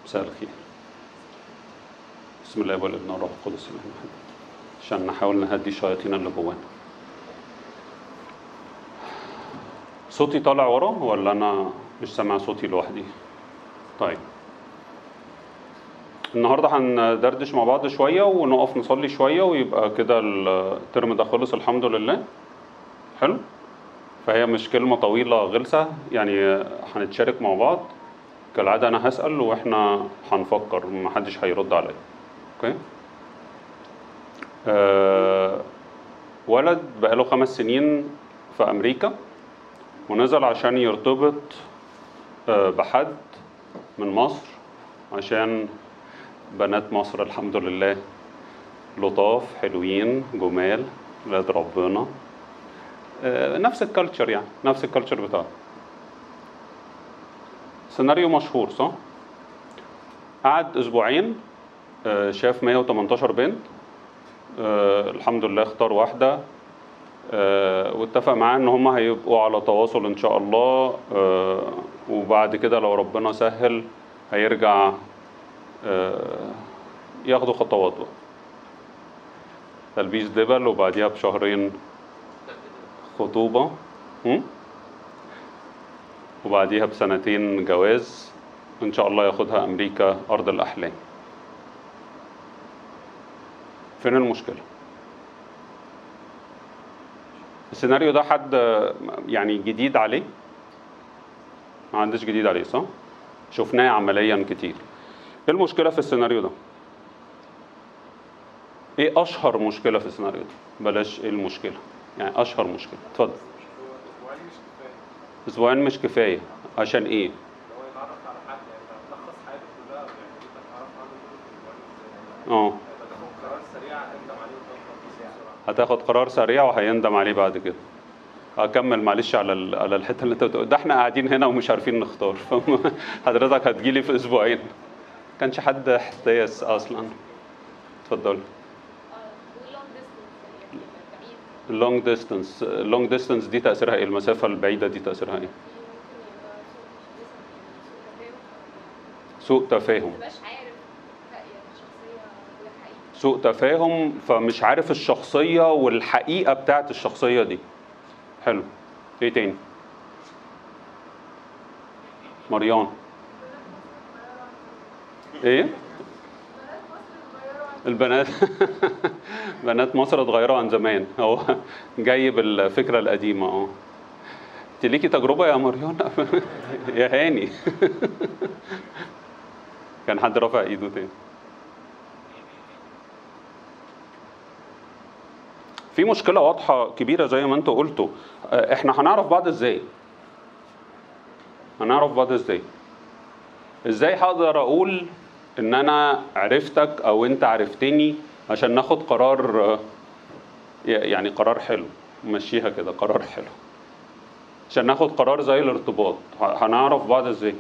مساء الخير بسم الله والابن والروح القدس الاله واحد عشان نحاول نهدي الشياطين اللي جوانا صوتي طالع ورا ولا انا مش سامع صوتي لوحدي طيب النهارده هندردش مع بعض شويه ونقف نصلي شويه ويبقى كده الترم ده خلص الحمد لله حلو فهي مش كلمه طويله غلسه يعني هنتشارك مع بعض كالعاده انا هسال واحنا هنفكر محدش هيرد عليا اوكي أه ولد بقاله خمس سنين في امريكا ونزل عشان يرتبط أه بحد من مصر عشان بنات مصر الحمد لله لطاف حلوين جمال ولاد ربنا أه نفس الكالتشر يعني نفس الكالتشر بتاعه سيناريو مشهور صح؟ قعد اسبوعين آه، شاف 118 بنت آه، الحمد لله اختار واحدة آه، واتفق معاه ان هم هيبقوا على تواصل ان شاء الله آه، وبعد كده لو ربنا سهل هيرجع آه، ياخدوا خطوات بقى تلبيس دبل وبعديها بشهرين خطوبة هم؟ وبعديها بسنتين جواز ان شاء الله ياخدها امريكا ارض الاحلام فين المشكله السيناريو ده حد يعني جديد عليه ما عندش جديد عليه صح شفناه عمليا كتير ايه المشكله في السيناريو ده ايه اشهر مشكله في السيناريو ده بلاش ايه المشكله يعني اشهر مشكله اتفضل اسبوعين مش كفايه اسبوعين مش كفايه عشان ايه لو هو يتعرف على حد يعني تلخص حياته كلها يعني انت تعرف عنه كل اسبوعين ازاي اه هتاخد قرار سريع هتندم عليه وتخلص بسرعه هتاخد قرار سريع وهيندم عليه بعد كده هكمل معلش على ال- على الحته اللي انت بتقول ده احنا قاعدين هنا ومش عارفين نختار فم- حضرتك هتجيلي في اسبوعين كانش حد احتياس اصلا اتفضل اللونج ديستانس اللونج ديستانس دي تاثيرها ايه المسافه البعيده دي تاثيرها ايه سوء تفاهم مبقاش عارف رأي الشخصية والحقيقة سوء تفاهم فمش عارف الشخصيه والحقيقه بتاعت الشخصيه دي حلو ايه تاني مريان ايه البنات بنات مصر اتغيروا عن زمان هو جاي بالفكره القديمه اه انت ليكي تجربه يا مريان يا هاني كان حد رافع ايده تاني في مشكله واضحه كبيره زي ما انتوا قلتوا آه، احنا هنعرف بعض ازاي هنعرف بعض ازاي ازاي هقدر اقول ان انا عرفتك او انت عرفتني عشان ناخد قرار آه، يعني قرار حلو مشيها كده قرار حلو عشان ناخد قرار زي الارتباط ه- هنعرف بعض ازاي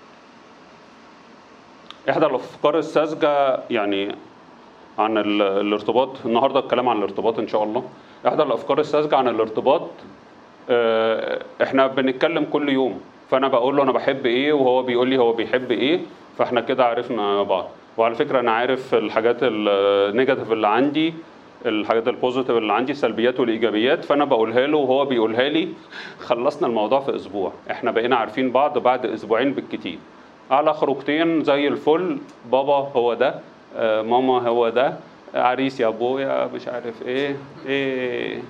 احدى الافكار الساذجه يعني عن ال- الارتباط النهارده الكلام عن الارتباط ان شاء الله احدى الافكار الساذجه عن الارتباط آه، احنا بنتكلم كل يوم فانا بقول له انا بحب ايه وهو بيقول لي هو بيحب ايه فاحنا كده عرفنا بعض وعلى فكره انا عارف الحاجات النيجاتيف اللي عندي الحاجات البوزيتيف اللي عندي السلبيات والايجابيات فانا بقولها له وهو بيقولها لي خلصنا الموضوع في اسبوع احنا بقينا عارفين بعض بعد اسبوعين بالكتير على خروجتين زي الفل بابا هو ده آه، ماما هو ده عريس يا ابويا مش عارف ايه ايه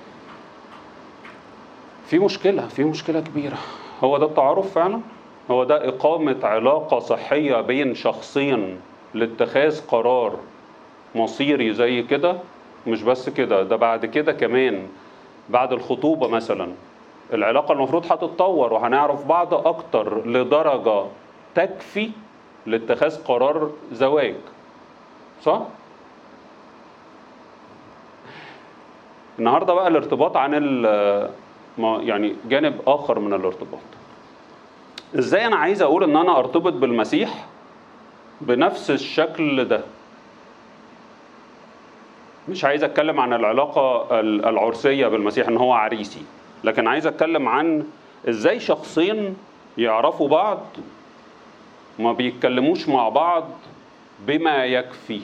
في مشكلة في مشكلة كبيرة هو ده التعارف فعلا هو ده إقامة علاقة صحية بين شخصين لاتخاذ قرار مصيري زي كده مش بس كده ده بعد كده كمان بعد الخطوبة مثلا العلاقة المفروض هتتطور وهنعرف بعض أكتر لدرجة تكفي لاتخاذ قرار زواج صح؟ النهارده بقى الارتباط عن ال- ما- يعني جانب اخر من الارتباط ازاي انا عايز اقول ان انا ارتبط بالمسيح بنفس الشكل ده مش عايز اتكلم عن العلاقه ال- العرسيه بالمسيح ان هو عريسي لكن عايز اتكلم عن ازاي شخصين يعرفوا بعض ما بيتكلموش مع بعض بما يكفي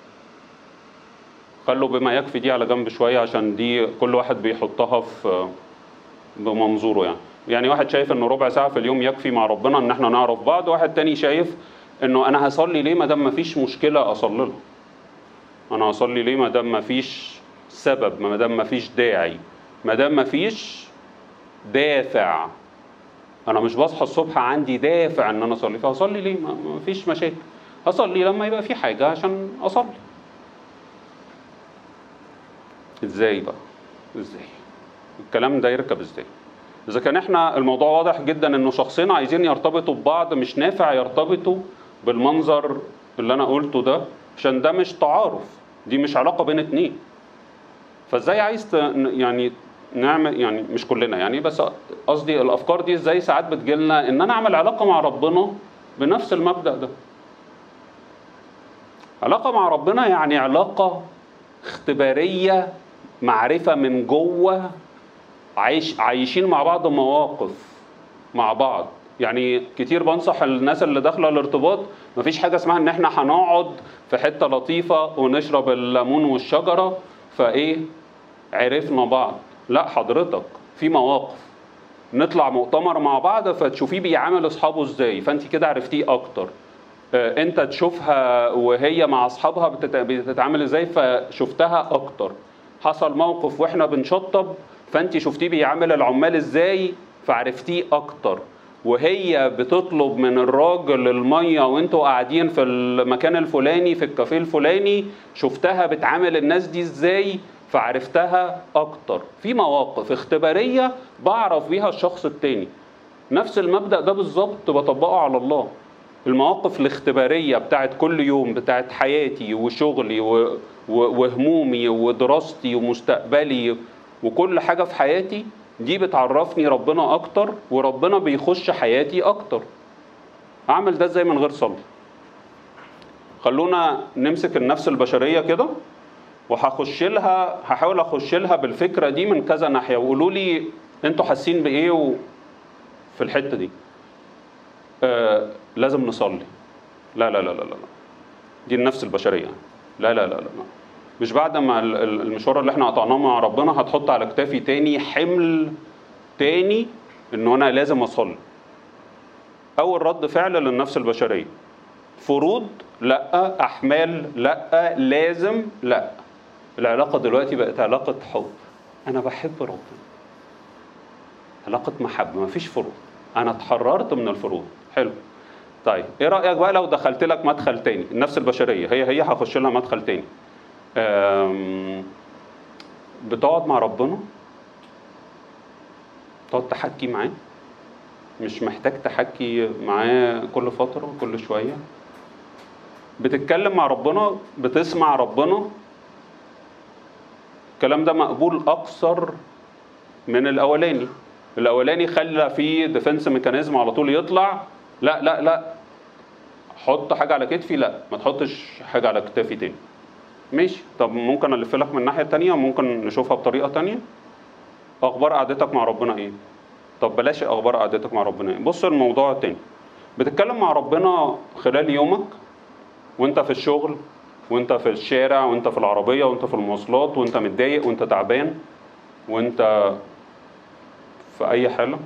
خلوا بما يكفي دي على جنب شويه عشان دي كل واحد بيحطها في بمنظوره يعني يعني واحد شايف انه ربع ساعه في اليوم يكفي مع ربنا ان احنا نعرف بعض واحد تاني شايف انه انا هصلي ليه ما دام مفيش مشكله اصلي لها انا هصلي ليه ما دام مفيش سبب ما دام مفيش داعي ما دام مفيش دافع انا مش بصحى الصبح عندي دافع ان انا اصلي فهصلي ليه ما ما فيش مشاكل هصلي لما يبقى في حاجه عشان اصلي ازاي بقى ازاي الكلام ده يركب ازاي اذا كان احنا الموضوع واضح جدا انه شخصين عايزين يرتبطوا ببعض مش نافع يرتبطوا بالمنظر اللي انا قلته ده عشان ده مش تعارف دي مش علاقه بين اتنين فازاي عايز ت... يعني نعمل يعني مش كلنا يعني بس قصدي الافكار دي ازاي ساعات بتجيلنا ان انا اعمل علاقه مع ربنا بنفس المبدا ده علاقه مع ربنا يعني علاقه اختباريه معرفه من جوه عايش عايشين مع بعض مواقف مع بعض يعني كتير بنصح الناس اللي داخله الارتباط مفيش حاجه اسمها ان احنا هنقعد في حته لطيفه ونشرب الليمون والشجره فايه عرفنا بعض لا حضرتك في مواقف نطلع مؤتمر مع بعض فتشوفيه بيعامل اصحابه ازاي فانت كده عرفتيه اكتر آه، انت تشوفها وهي مع اصحابها بتت- بتتعامل ازاي فشفتها اكتر حصل موقف واحنا بنشطب فانت شفتيه بيعامل العمال ازاي فعرفتيه اكتر وهي بتطلب من الراجل الميه وانتوا قاعدين في المكان الفلاني في الكافيه الفلاني شفتها بتعامل الناس دي ازاي فعرفتها اكتر في مواقف اختباريه بعرف بيها الشخص التاني نفس المبدا ده بالظبط بطبقه على الله المواقف الاختباريه بتاعت كل يوم بتاعت حياتي وشغلي و... و... وهمومي ودراستي ومستقبلي وكل حاجه في حياتي دي بتعرفني ربنا اكتر وربنا بيخش حياتي اكتر اعمل ده ازاي من غير صلاه خلونا نمسك النفس البشريه كده وهخش لها هحاول اخش لها بالفكره دي من كذا ناحيه وقولوا لي انتوا حاسين بايه و... في الحته دي آه لازم نصلي لا لا لا لا لا دي النفس البشريه لا لا لا لا لا. مش بعد ما ال- ال- المشوار اللي احنا قطعناه مع ربنا هتحط على كتافي تاني حمل تاني انه انا لازم اصلي اول رد فعل للنفس البشريه فروض لا احمال لا لازم لا العلاقه دلوقتي بقت علاقه حب انا بحب ربنا علاقه محبه مفيش فروض انا اتحررت من الفروض حلو طيب ايه رايك بقى لو دخلت لك مدخل تاني النفس البشريه هي هي هخش لها مدخل تاني أم، بتقعد مع ربنا تقعد تحكي معاه مش محتاج تحكي معاه كل فترة كل شوية بتتكلم مع ربنا بتسمع ربنا الكلام ده مقبول أكثر من الأولاني الأولاني خلى فيه ديفنس ميكانيزم على طول يطلع لا لا لا حط حاجة على كتفي لا ما تحطش حاجة على كتافي تاني ماشي طب ممكن ألف لك من الناحية التانية ممكن نشوفها بطريقة تانية أخبار قعدتك مع ربنا إيه طب بلاش اخبار قعدتك مع ربنا بص الموضوع التاني بتتكلم مع ربنا خلال يومك وانت في الشغل وانت في الشارع وانت في العربيه وانت في المواصلات وانت متضايق وانت تعبان وانت في اي حاله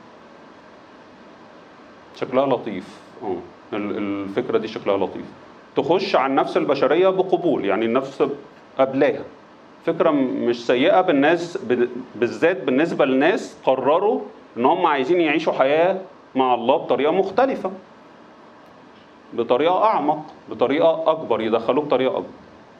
شكلها لطيف اه ال- الفكره دي شكلها لطيف تخش على النفس البشريه بقبول يعني النفس قبلاها فكره م- مش سيئه بالناس ب- بالذات بالنسبه لناس قرروا ان هم عايزين يعيشوا حياه مع الله بطريقه مختلفه بطريقه اعمق بطريقه اكبر يدخلوه بطريقه اكبر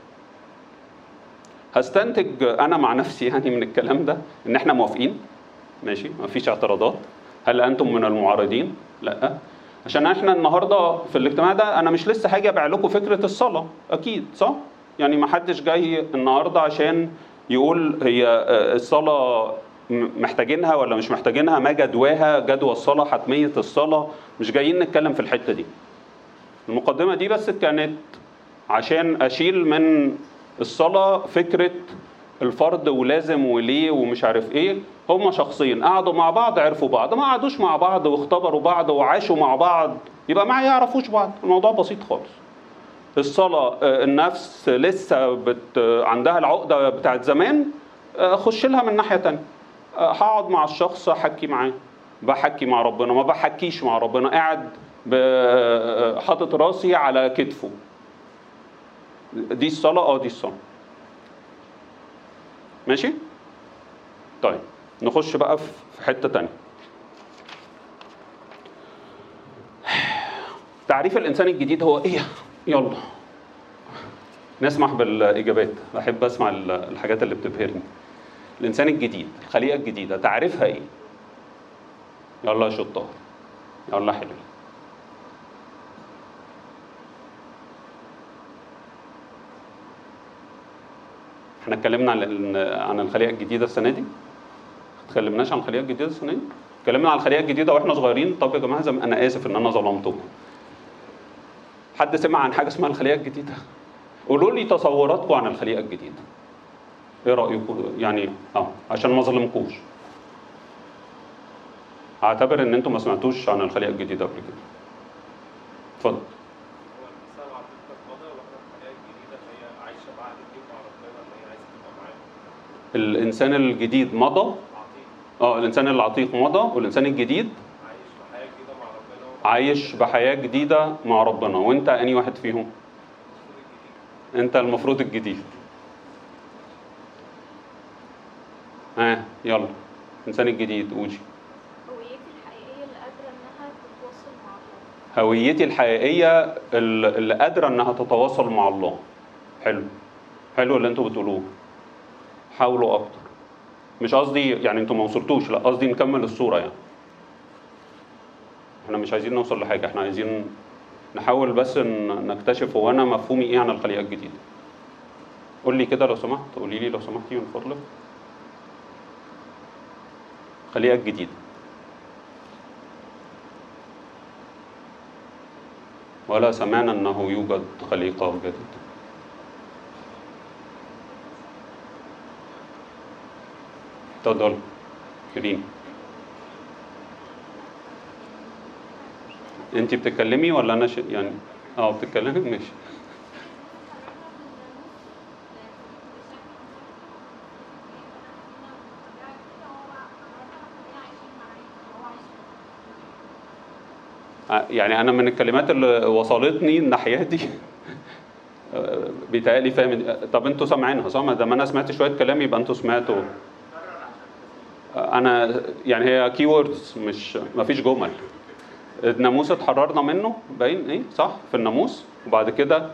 هستنتج انا مع نفسي يعني من الكلام ده ان احنا موافقين ماشي مفيش اعتراضات هل انتم من المعارضين لا عشان احنا النهارده في الاجتماع ده انا مش لسه هاجي ابيع لكم فكره الصلاه اكيد صح يعني ما حدش جاي النهارده عشان يقول هي آه، الصلاه م- محتاجينها ولا مش محتاجينها ما جدواها جدوى الصلاه حتميه الصلاه مش جايين نتكلم في الحته دي المقدمه دي بس كانت عشان اشيل من الصلاه فكره الفرد ولازم وليه ومش عارف ايه هما شخصين قعدوا مع بعض عرفوا بعض ما قعدوش مع بعض واختبروا بعض وعاشوا مع بعض يبقى ما يعرفوش بعض الموضوع بسيط خالص الصلاة آه، النفس لسه بت عندها العقدة بتاعت زمان آه، خش لها من ناحية تانية آه، هقعد مع الشخص احكي معاه بحكي مع ربنا ما بحكيش مع ربنا قاعد ب- حاطط راسي على كتفه دي الصلاة اه دي الصلاة ماشي طيب نخش بقى في حتة تانية تعريف الإنسان الجديد هو إيه؟ يلا نسمح بالإجابات أحب أسمع ال- الحاجات اللي بتبهرني الإنسان الجديد الخليقة الجديدة تعريفها إيه؟ يلا يا شطار يلا حلو احنا اتكلمنا عن ال- عن الخليقة الجديدة السنة دي اتكلمناش عن الخليقة الجديدة السنة دي اتكلمنا عن الخليقة الجديدة واحنا صغيرين طب يا جماعة زم... انا اسف ان انا ظلمتكم حد سمع عن حاجة اسمها الخليقة الجديدة قولوا لي تصوراتكم عن الخليقة الجديدة ايه رأيكم يعني اه عشان ما اظلمكوش اعتبر ان انتم ما سمعتوش عن الخليقة الجديدة قبل كده اتفضل هو الانسان عقيدته الماضي ولا الحياه الجديده اللي هي عايشه بعد الدين مع ربنا اللي هي عايزه تبقى معاه الانسان الجديد مضى عتيق اه الانسان العتيق مضى والانسان الجديد عايش في حياه جديده مع ربنا عايش بحياة جديدة مع ربنا وانت اني واحد فيهم والمفروض الجديد انت المفروض الجديد ها آه يلا الانسان الجديد قولي هويتي الحقيقية اللي قادرة إنها تتواصل مع الله هويتي الحقيقية ال- اللي قادرة انها تتواصل مع الله حلو حلو اللي انتوا بتقولوه حاولوا اكتر مش قصدي يعني انتوا ما وصلتوش لا قصدي نكمل الصورة يعني احنا مش عايزين نوصل لحاجة احنا عايزين نحاول بس ان نكتشف هو انا مفهومي ايه عن الخليقة الجديدة قول لي كده لو سمحت قولي لي لو سمحتي من فضلك الخليقة الجديدة ولا سمعنا انه يوجد خليقة جديدة تفضل كريم انت بتتكلمي ولا انا ش... يعني اه بتتكلمي ماشي ع- يعني انا من الكلمات اللي وصلتني الناحيه دي آه، بيتهيألي فاهم طب انتوا سامعينها صح؟ ما دام انا سمعت شويه كلام يبقى انتوا سمعتوا آه، انا يعني هي كي ووردز مش ما فيش جمل الناموس اتحررنا منه باين ايه صح في الناموس وبعد كده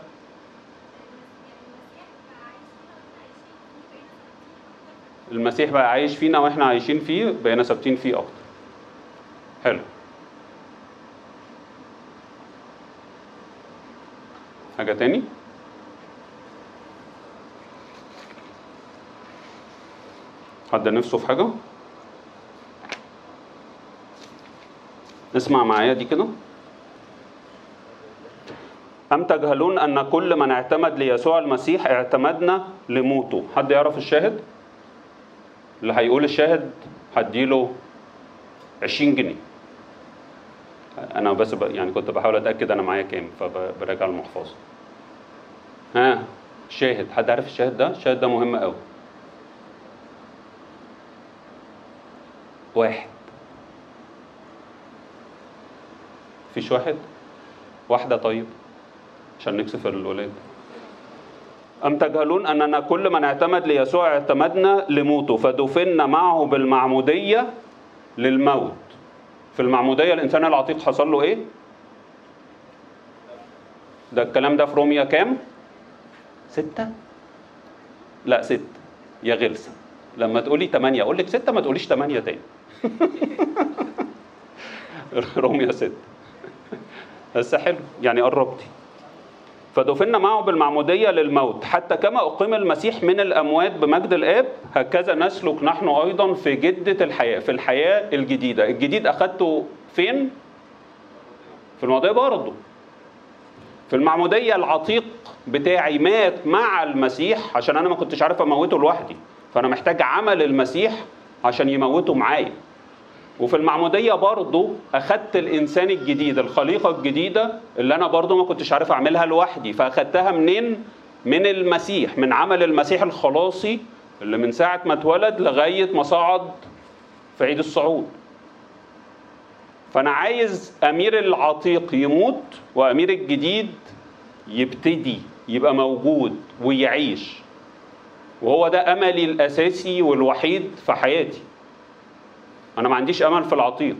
المسيح بقى عايش فينا واحنا عايشين فيه بقينا ثابتين فيه اكتر حلو حاجة تاني؟ حد نفسه في حاجة؟ اسمع معايا دي كده أم تجهلون أن كل من اعتمد ليسوع المسيح اعتمدنا لموته حد يعرف الشاهد؟ اللي هيقول الشاهد هديله 20 جنيه انا بس ب... يعني كنت بحاول اتاكد انا معايا كام فبراجع المحفظه ها شاهد حد عارف الشاهد ده الشاهد ده مهم قوي واحد فيش واحد واحده طيب عشان نكسف الولاد أم تجهلون أننا كل من اعتمد ليسوع اعتمدنا لموته فدفنا معه بالمعمودية للموت في المعمودية الإنسان العتيق حصل له إيه؟ ده الكلام ده في روميا كام؟ ستة؟ لا ستة يا غلسة لما تقولي تمانية أقول لك ستة ما تقوليش تمانية تاني روميا ستة بس حلو يعني قربتي فدفنا معه بالمعمودية للموت حتى كما أقيم المسيح من الأموات بمجد الآب هكذا نسلك نحن أيضا في جدة الحياة في الحياة الجديدة الجديد أخدته فين؟ في المعمودية برضه في المعمودية العتيق بتاعي مات مع المسيح عشان أنا ما كنتش عارف أموته لوحدي فأنا محتاج عمل المسيح عشان يموته معايا وفي المعمودية برضو أخدت الإنسان الجديد الخليقة الجديدة اللي أنا برضو ما كنتش عارف أعملها لوحدي فأخدتها منين؟ من المسيح من عمل المسيح الخلاصي اللي من ساعة ما اتولد لغاية ما صعد في عيد الصعود فأنا عايز أمير العتيق يموت وأمير الجديد يبتدي يبقى موجود ويعيش وهو ده أملي الأساسي والوحيد في حياتي انا ما عنديش امل في العتيق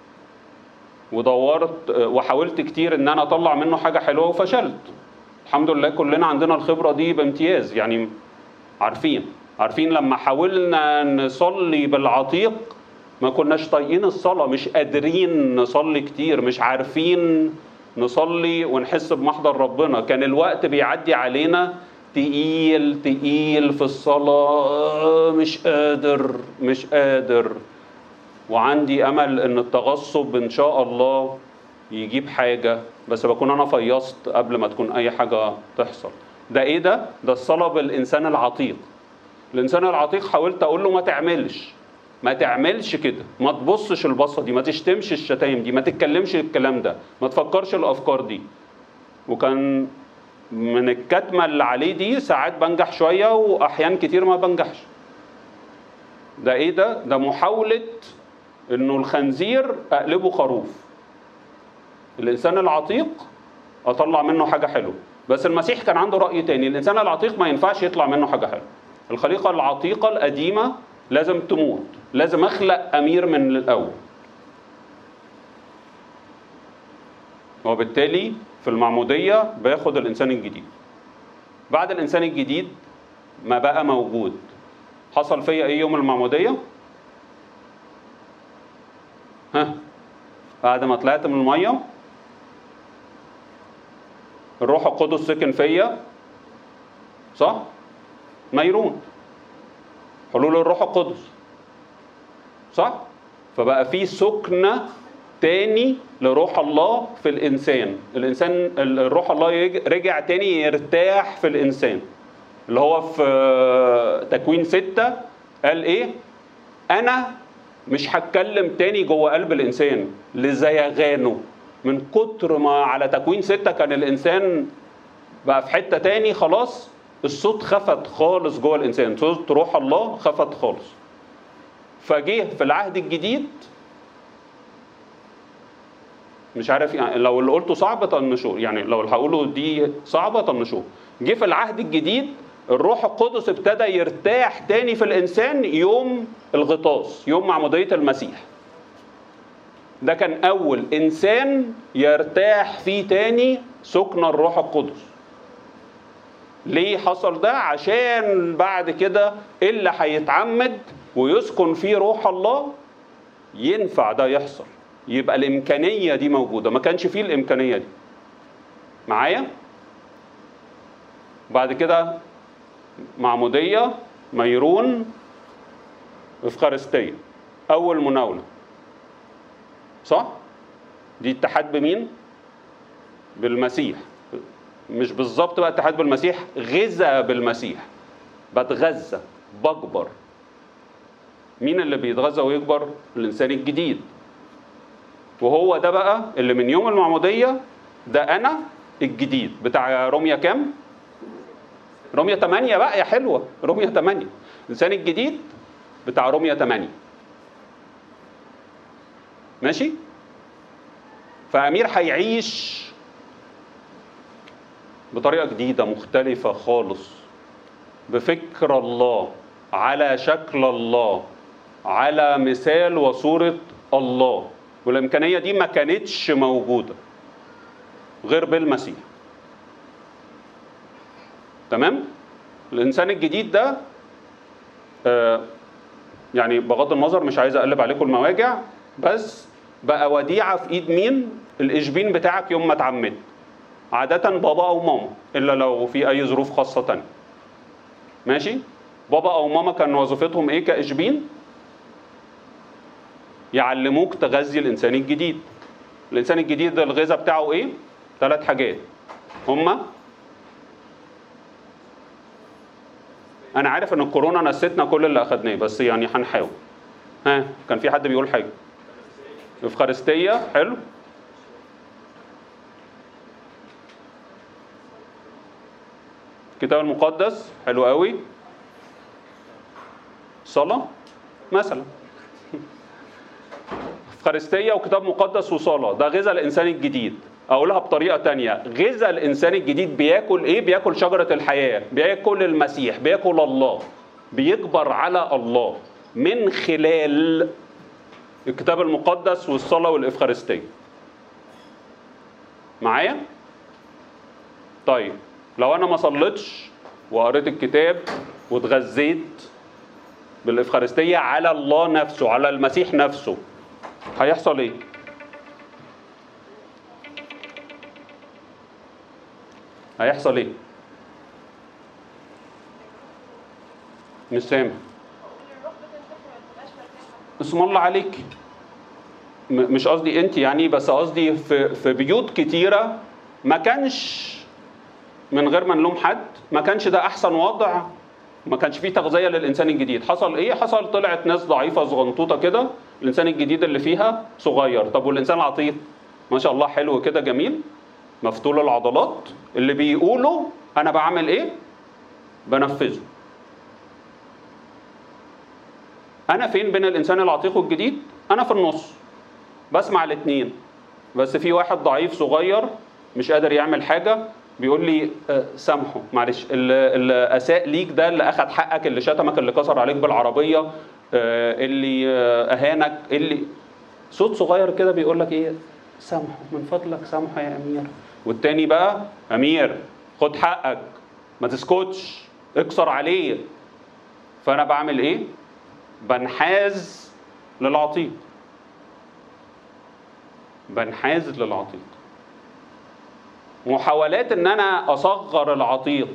ودورت وحاولت كتير ان انا اطلع منه حاجه حلوه وفشلت الحمد لله كلنا عندنا الخبره دي بامتياز يعني عارفين عارفين لما حاولنا نصلي بالعتيق ما كناش طايقين الصلاه مش قادرين نصلي كتير مش عارفين نصلي ونحس بمحضر ربنا كان الوقت بيعدي علينا تقيل تقيل في الصلاه مش قادر مش قادر وعندي امل ان التغصب ان شاء الله يجيب حاجه بس بكون انا فيصت قبل ما تكون اي حاجه تحصل ده ايه ده ده الصلاه بالانسان العتيق الانسان العتيق حاولت اقول له ما تعملش ما تعملش كده ما تبصش البصه دي ما تشتمش الشتايم دي ما تتكلمش الكلام ده ما تفكرش الافكار دي وكان من الكتمه اللي عليه دي ساعات بنجح شويه واحيان كتير ما بنجحش ده ايه ده ده محاوله انه الخنزير اقلبه خروف الانسان العتيق اطلع منه حاجه حلوه بس المسيح كان عنده راي تاني الانسان العتيق ما ينفعش يطلع منه حاجه حلوه الخليقه العتيقه القديمه لازم تموت لازم اخلق امير من الاول وبالتالي في المعموديه باخد الانسان الجديد بعد الانسان الجديد ما بقى موجود حصل فيا ايه يوم المعموديه ها بعد ما طلعت من الميه الروح القدس سكن فيا صح ميرون حلول الروح القدس صح فبقى في سكنة تاني لروح الله في الإنسان الإنسان الروح الله يج- رجع تاني يرتاح في الإنسان اللي هو في تكوين ستة قال إيه أنا مش هتكلم تاني جوه قلب الإنسان لزيغانه من كتر ما على تكوين ستة كان الإنسان بقى في حتة تاني خلاص الصوت خفت خالص جوه الإنسان صوت روح الله خفت خالص فجه في العهد الجديد مش عارف يعني لو اللي قلته صعب طنشوه يعني لو اللي هقوله دي صعبة طنشوه جه في العهد الجديد الروح القدس ابتدى يرتاح تاني في الإنسان يوم الغطاس يوم معمودية المسيح ده كان أول إنسان يرتاح فيه تاني سكن الروح القدس ليه حصل ده عشان بعد كده اللي هيتعمد ويسكن فيه روح الله ينفع ده يحصل يبقى الإمكانية دي موجودة ما كانش فيه الإمكانية دي معايا بعد كده معمودية ميرون إفخارستية أول مناولة صح؟ دي اتحاد بمين؟ بالمسيح مش بالظبط بقى اتحاد بالمسيح غذا بالمسيح بتغذى بكبر مين اللي بيتغذى ويكبر؟ الإنسان الجديد وهو ده بقى اللي من يوم المعمودية ده أنا الجديد بتاع روميا كام؟ روميا 8 بقى يا حلوة روميا 8 الإنسان الجديد بتاع روميا 8 ماشي؟ فأمير هيعيش بطريقة جديدة مختلفة خالص بفكر الله على شكل الله على مثال وصورة الله والإمكانية دي ما كانتش موجودة غير بالمسيح تمام الإنسان الجديد ده آه يعني بغض النظر مش عايز أقلب عليكم المواجع بس بقى وديعة في إيد مين الإشبين بتاعك يوم ما اتعمدت عادة بابا أو ماما إلا لو في أي ظروف خاصة تانية ماشي بابا أو ماما كان وظيفتهم إيه كإشبين يعلموك تغذي الإنسان الجديد الإنسان الجديد ده الغذاء بتاعه إيه ثلاث حاجات هما أنا عارف إن الكورونا نسيتنا كل اللي أخدناه بس يعني هنحاول ها كان في حد بيقول حاجة افخارستيه حلو الكتاب المقدس حلو قوي صلاه مثلا افخارستيه وكتاب مقدس وصلاه ده غذاء الانسان الجديد اقولها بطريقه تانية غذاء الانسان الجديد بياكل ايه بياكل شجره الحياه بياكل المسيح بياكل الله بيكبر على الله من خلال الكتاب المقدس والصلاه والافخارستيه معايا طيب لو انا ما صليتش وقريت الكتاب واتغذيت بالافخارستيه على الله نفسه على المسيح نفسه هيحصل ايه هيحصل ايه مش سامع اسم الله عليك م- مش قصدي انت يعني بس قصدي في في بيوت كتيره ما كانش من غير ما نلوم حد ما كانش ده احسن وضع ما كانش فيه تغذيه للانسان الجديد حصل ايه حصل طلعت ناس ضعيفه صغنطوطه كده الانسان الجديد اللي فيها صغير طب والانسان العتيق ما شاء الله حلو كده جميل مفتول العضلات اللي بيقولوا انا بعمل ايه بنفذه انا فين بين الانسان العتيق والجديد انا في النص بسمع الاثنين بس في واحد ضعيف صغير مش قادر يعمل حاجه بيقول لي آه، سامحه معلش اللي اللي اساء ليك ده اللي اخذ حقك اللي شتمك اللي كسر عليك بالعربيه آه، اللي آه، اهانك اللي صوت صغير كده بيقول لك ايه سامحه من فضلك سامحه يا امير والتاني بقى امير خد حقك ما تسكتش اكسر عليه فانا بعمل ايه بنحاز للعتيق بنحاز للعتيق محاولات ان انا اصغر العتيق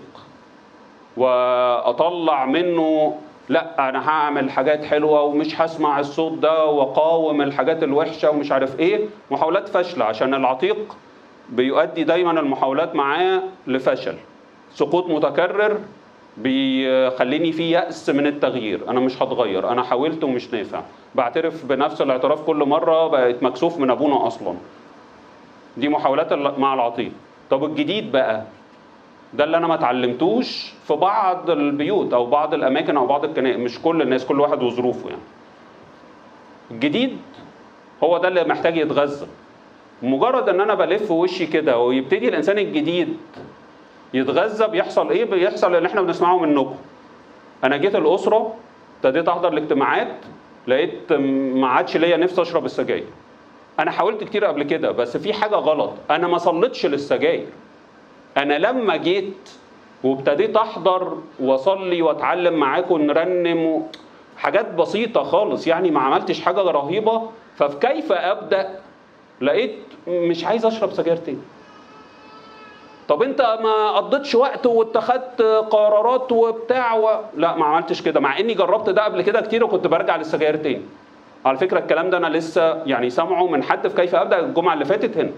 واطلع منه لا انا هعمل حاجات حلوه ومش هسمع الصوت ده واقاوم الحاجات الوحشه ومش عارف ايه محاولات فاشله عشان العتيق بيؤدي دايما المحاولات معاه لفشل سقوط متكرر بيخليني في يأس من التغيير انا مش هتغير انا حاولت ومش نافع بعترف بنفس الاعتراف كل مره بقيت مكسوف من ابونا اصلا دي محاولات ال- مع العطيه طب الجديد بقى ده اللي انا ما اتعلمتوش في بعض البيوت او بعض الاماكن او بعض الكنائس مش كل الناس كل واحد وظروفه يعني الجديد هو ده اللي محتاج يتغذى مجرد ان انا بلف وشي كده ويبتدي الانسان الجديد يتغذى بيحصل ايه بيحصل اللي احنا بنسمعه منكم انا جيت الاسره ابتديت احضر الاجتماعات لقيت ما عادش ليا نفسي اشرب السجاير انا حاولت كتير قبل كده بس في حاجه غلط انا ما صليتش للسجاير انا لما جيت وابتديت احضر واصلي واتعلم معاكم نرنم و... حاجات بسيطه خالص يعني ما عملتش حاجه رهيبه ففي كيف ابدا لقيت مش عايز اشرب سجاير تاني طب انت ما قضيتش وقت واتخذت قرارات وبتاع و... لا ما عملتش كده مع اني جربت ده قبل كده كتير وكنت برجع للسجاير تاني على فكره الكلام ده انا لسه يعني سامعه من حد في كيف ابدا الجمعه اللي فاتت هنا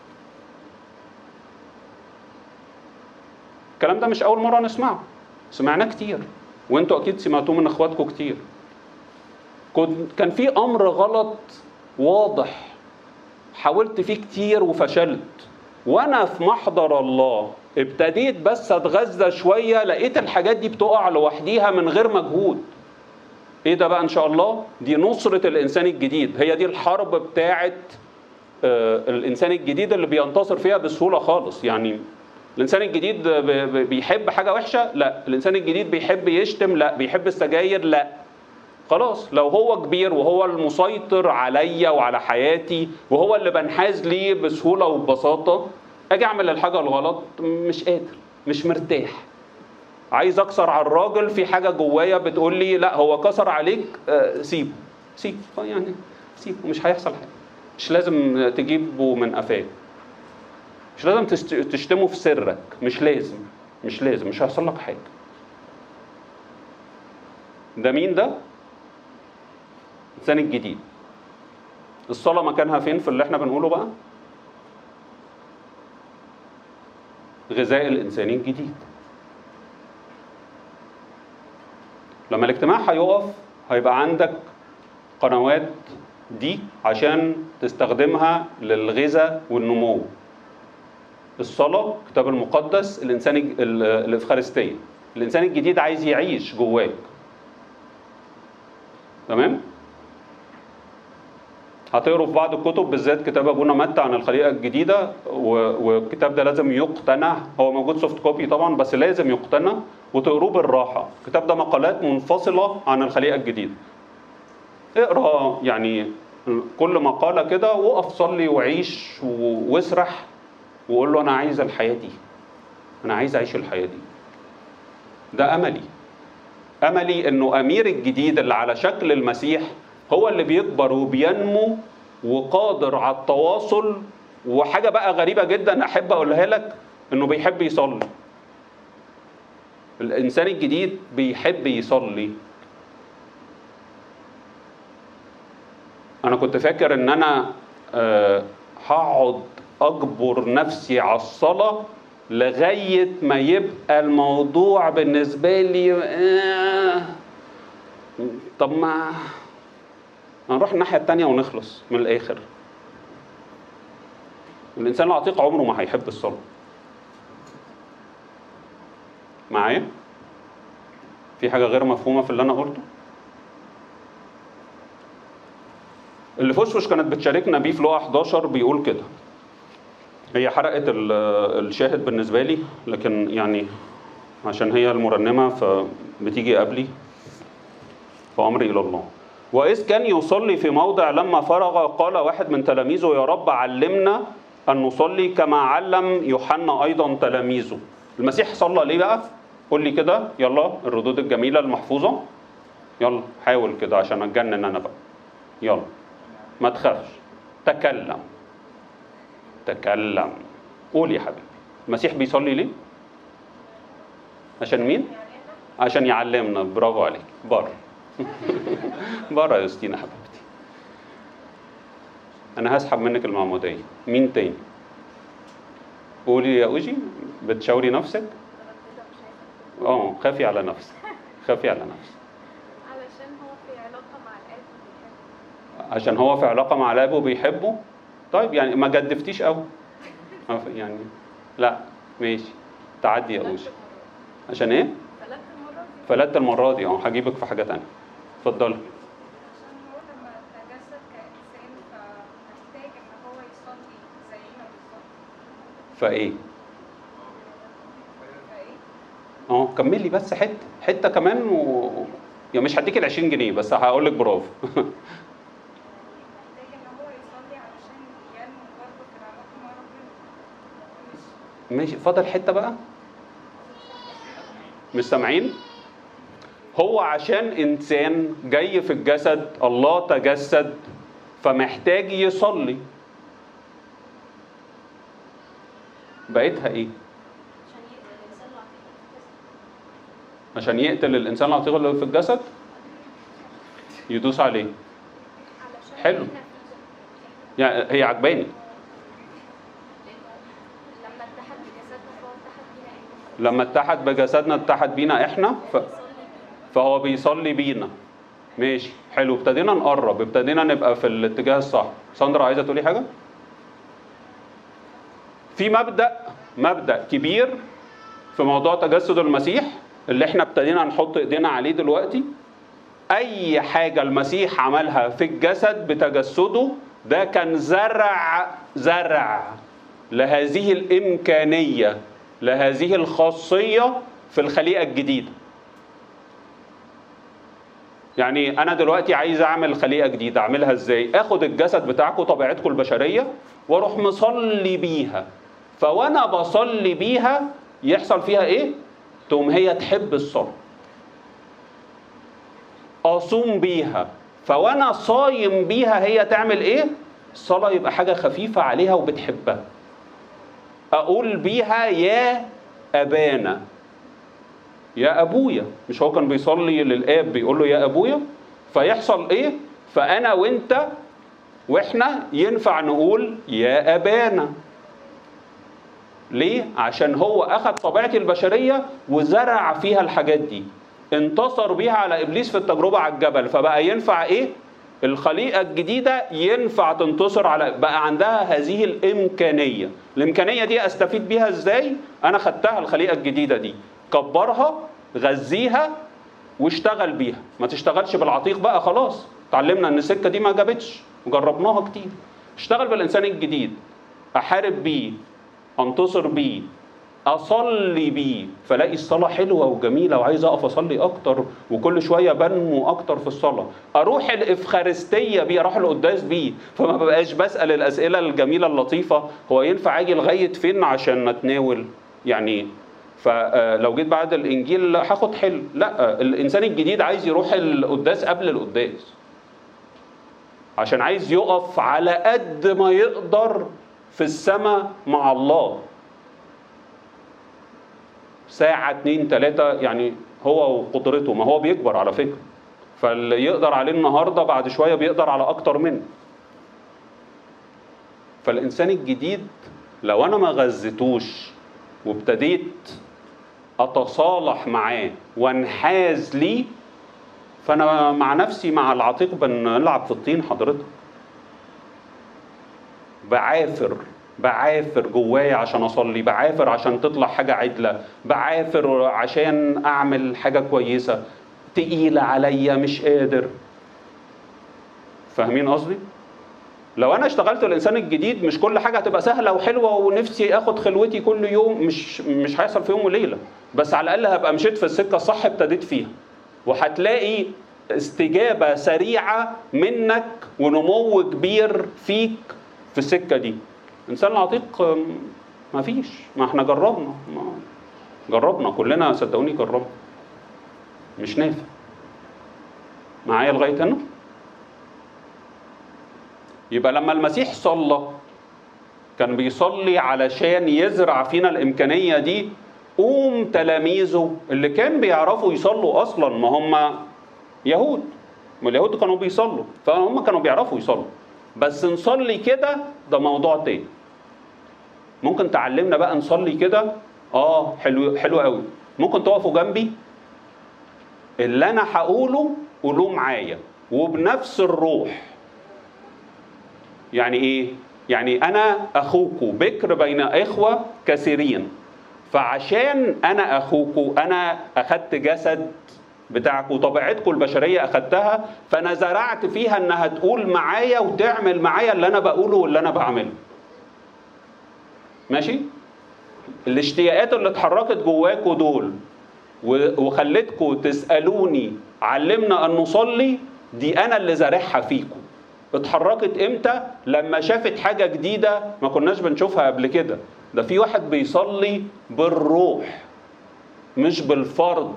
الكلام ده مش اول مره نسمعه سمعناه كتير وانتوا اكيد سمعتوه من اخواتكم كتير كنت كان في امر غلط واضح حاولت فيه كتير وفشلت وانا في محضر الله ابتديت بس اتغذى شويه لقيت الحاجات دي بتقع لوحديها من غير مجهود ايه ده بقى ان شاء الله دي نصره الانسان الجديد هي دي الحرب بتاعه آه، الانسان الجديد اللي بينتصر فيها بسهوله خالص يعني الانسان الجديد ب- ب- بيحب حاجه وحشه لا الانسان الجديد بيحب يشتم لا بيحب السجاير لا خلاص لو هو كبير وهو المسيطر عليا وعلى حياتي وهو اللي بنحاز ليه بسهوله وببساطه اجي اعمل الحاجه الغلط مش قادر مش مرتاح عايز اكسر على الراجل في حاجه جوايا بتقول لي لا هو كسر عليك آه، سيبه سيبه آه، يعني سيبه مش هيحصل حاجه مش لازم تجيبه من قفاه مش لازم تست- تشتمه في سرك مش لازم مش لازم مش هيحصل لك حاجه ده مين ده الانسان الجديد الصلاه مكانها فين في اللي احنا بنقوله بقى غذاء الانسان الجديد لما الاجتماع هيقف هيبقى عندك قنوات دي عشان تستخدمها للغذاء والنمو الصلاة الكتاب المقدس الإنسان الج- ال- الإفخارستية الإنسان الجديد عايز يعيش جواك تمام؟ هتقروا في بعض الكتب بالذات كتاب ابونا متى عن الخليقه الجديده و- والكتاب ده لازم يقتنع هو موجود سوفت كوبي طبعا بس لازم يقتنع وتقروه بالراحه الكتاب ده مقالات منفصله عن الخليقه الجديده اقرا يعني كل مقاله كده وقف صلي وعيش و- واسرح وقول له انا عايز الحياه دي انا عايز اعيش الحياه دي ده املي املي انه امير الجديد اللي على شكل المسيح هو اللي بيكبر وبينمو وقادر على التواصل وحاجه بقى غريبه جدا احب اقولها لك انه بيحب يصلي الانسان الجديد بيحب يصلي انا كنت فاكر ان انا آه، هقعد اجبر نفسي على الصلاه لغايه ما يبقى الموضوع بالنسبه لي آه، طب ما هنروح الناحيه التانية ونخلص من الاخر الانسان العتيق عمره ما هيحب الصلاه معايا في حاجه غير مفهومه في اللي انا قلته اللي فوشفوش كانت بتشاركنا بيه في لقا 11 بيقول كده هي حرقت ال- الشاهد بالنسبه لي لكن يعني عشان هي المرنمه فبتيجي قبلي فامري الى الله واذ كان يصلي في موضع لما فرغ قال واحد من تلاميذه يا رب علمنا ان نصلي كما علم يوحنا ايضا تلاميذه المسيح صلى ليه بقى قول لي كده يلا الردود الجميله المحفوظه يلا حاول كده عشان اتجنن انا بقى يلا ما تخافش تكلم تكلم قول يا حبيبي المسيح بيصلي ليه عشان مين عشان يعلمنا برافو عليك بر بره يا يوستينا حبيبتي انا هسحب منك المعموديه مين تاني قولي يا اوجي بتشاوري نفسك اه خافي على نفسك خافي على نفسك علشان هو في علاقة مع الآب وبيحبه عشان هو في علاقه مع الاب وبيحبه طيب يعني ما جدفتيش قوي يعني لا ماشي تعدي يا اوجي عشان ايه ثلاث مرات فلت المره دي اه هجيبك في حاجه تانية اتفضلي عشان هو لما تجسد كإنسان فمحتاج إن هو يصلي زينا بالظبط فايه فإيه؟ اه كملي بس حته حته كمان و يعني مش هديك ال 20 جنيه بس هقول لك برافو محتاج إن هو يصلي علشان ينمو برضه في العلاقة مع ربنا مش ماشي فاضل حته بقى مش سامعين هو عشان انسان جاي في الجسد الله تجسد فمحتاج يصلي بقيتها ايه عشان يقتل الإنسان العتيق عشان يقتل اللي في الجسد الانسان العتيق اللي في الجسد يدوس عليه علشان حلو. ينفذ. يعني هي عجباني لأنه لما اتحد بجسدنا فهو اتحد بينا إحنا لما اتحد بجسدنا اتحد بينا احنا ف... بيصلي بينا فهو بيصلي بينا ماشي حلو ابتدينا نقرب ابتدينا نبقى في الاتجاه الصح ساندرا عايزه تقولي حاجه في مبدا مبدا كبير في موضوع تجسد المسيح اللي احنا ابتدينا نحط ايدينا عليه دلوقتي اي حاجه المسيح عملها في الجسد بتجسده ده كان زرع زرع لهذه الامكانيه لهذه الخاصيه في الخليقه الجديده يعني انا دلوقتي عايز اعمل خليقه جديده اعملها ازاي اخد الجسد بتاعكم طبيعتكم البشريه واروح مصلي بيها فوانا بصلي بيها يحصل فيها ايه تقوم هي تحب الصلاه اصوم بيها فوانا صايم بيها هي تعمل ايه الصلاه يبقى حاجه خفيفه عليها وبتحبها اقول بيها يا ابانا يا ابويا مش هو كان بيصلي للاب بيقول له يا ابويا فيحصل ايه فانا وانت واحنا ينفع نقول يا ابانا ليه عشان هو اخذ طبيعتي البشريه وزرع فيها الحاجات دي انتصر بيها على ابليس في التجربه على الجبل فبقى ينفع ايه الخليقه الجديده ينفع تنتصر على بقى عندها هذه الامكانيه الامكانيه دي استفيد بيها ازاي انا خدتها الخليقه الجديده دي كبرها غذيها واشتغل بيها ما تشتغلش بالعتيق بقى خلاص اتعلمنا ان السكه دي ما جابتش وجربناها كتير اشتغل بالانسان الجديد احارب بيه انتصر بيه اصلي بيه فلاقي الصلاه حلوه وجميله وعايز اقف اصلي اكتر وكل شويه بنمو اكتر في الصلاه اروح الافخارستيه بيه اروح القداس بيه فما ببقاش بسال الاسئله الجميله اللطيفه هو ينفع اجي لغايه فين عشان نتناول يعني فلو جيت بعد الانجيل هاخد حل لا الانسان الجديد عايز يروح القداس قبل القداس عشان عايز يقف على قد ما يقدر في السماء مع الله ساعة اتنين تلاتة يعني هو وقدرته ما هو بيكبر على فكرة فاللي يقدر عليه النهاردة بعد شوية بيقدر على أكتر منه فالإنسان الجديد لو أنا ما غذيتوش وابتديت أتصالح معاه وانحاز ليه فأنا مع نفسي مع العتيق بنلعب في الطين حضرتك بعافر بعافر جوايا عشان اصلي بعافر عشان تطلع حاجه عدله بعافر عشان اعمل حاجه كويسه تقيله عليا مش قادر فاهمين قصدي لو انا اشتغلت الانسان الجديد مش كل حاجه هتبقى سهله وحلوه ونفسي اخد خلوتي كل يوم مش مش هيحصل في يوم وليله بس على الاقل هبقى مشيت في السكه الصح ابتديت فيها وهتلاقي استجابه سريعه منك ونمو كبير فيك في السكه دي الانسان العتيق ما فيش ما احنا جربنا ما جربنا كلنا صدقوني جربنا مش نافع معايا لغايه هنا يبقى لما المسيح صلى كان بيصلي علشان يزرع فينا الامكانيه دي قوم تلاميذه اللي كان بيعرفوا يصلوا اصلا ما هم يهود ما اليهود كانوا بيصلوا فهم كانوا بيعرفوا يصلوا بس نصلي كده ده موضوع تاني ممكن تعلمنا بقى نصلي كده اه حلو حلو قوي ممكن تقفوا جنبي اللي انا هقوله قولوه معايا وبنفس الروح يعني ايه يعني انا اخوكوا بكر بين اخوه كثيرين فعشان انا اخوكوا انا اخدت جسد بتاعكم وطبيعتكم البشريه اخدتها فانا زرعت فيها انها تقول معايا وتعمل معايا اللي انا بقوله واللي انا بعمله ماشي الاشتياقات اللي اتحركت جواكوا دول وخلتكم تسالوني علمنا ان نصلي دي انا اللي زارعها فيكم اتحركت امتى لما شافت حاجه جديده ما كناش بنشوفها قبل كده ده في واحد بيصلي بالروح مش بالفرض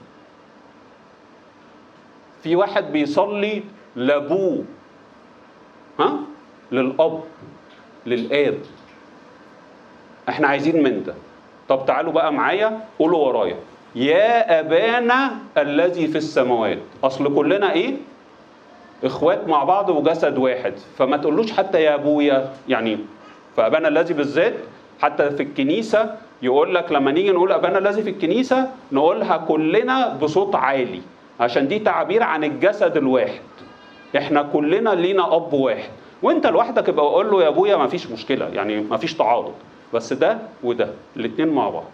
في واحد بيصلي لابوه ها للاب للاب احنا عايزين من ده طب تعالوا بقى معايا قولوا ورايا يا ابانا الذي في السماوات اصل كلنا ايه اخوات مع بعض وجسد واحد فما تقولوش حتى يا ابويا يعني فابانا الذي بالذات حتى في الكنيسه يقول لك لما نيجي نقول ابانا الذي في الكنيسه نقولها كلنا بصوت عالي عشان دي تعبير عن الجسد الواحد احنا كلنا لينا اب واحد وانت لوحدك يبقى قول له يا ابويا ما فيش مشكله يعني ما فيش تعارض بس ده وده الاثنين مع بعض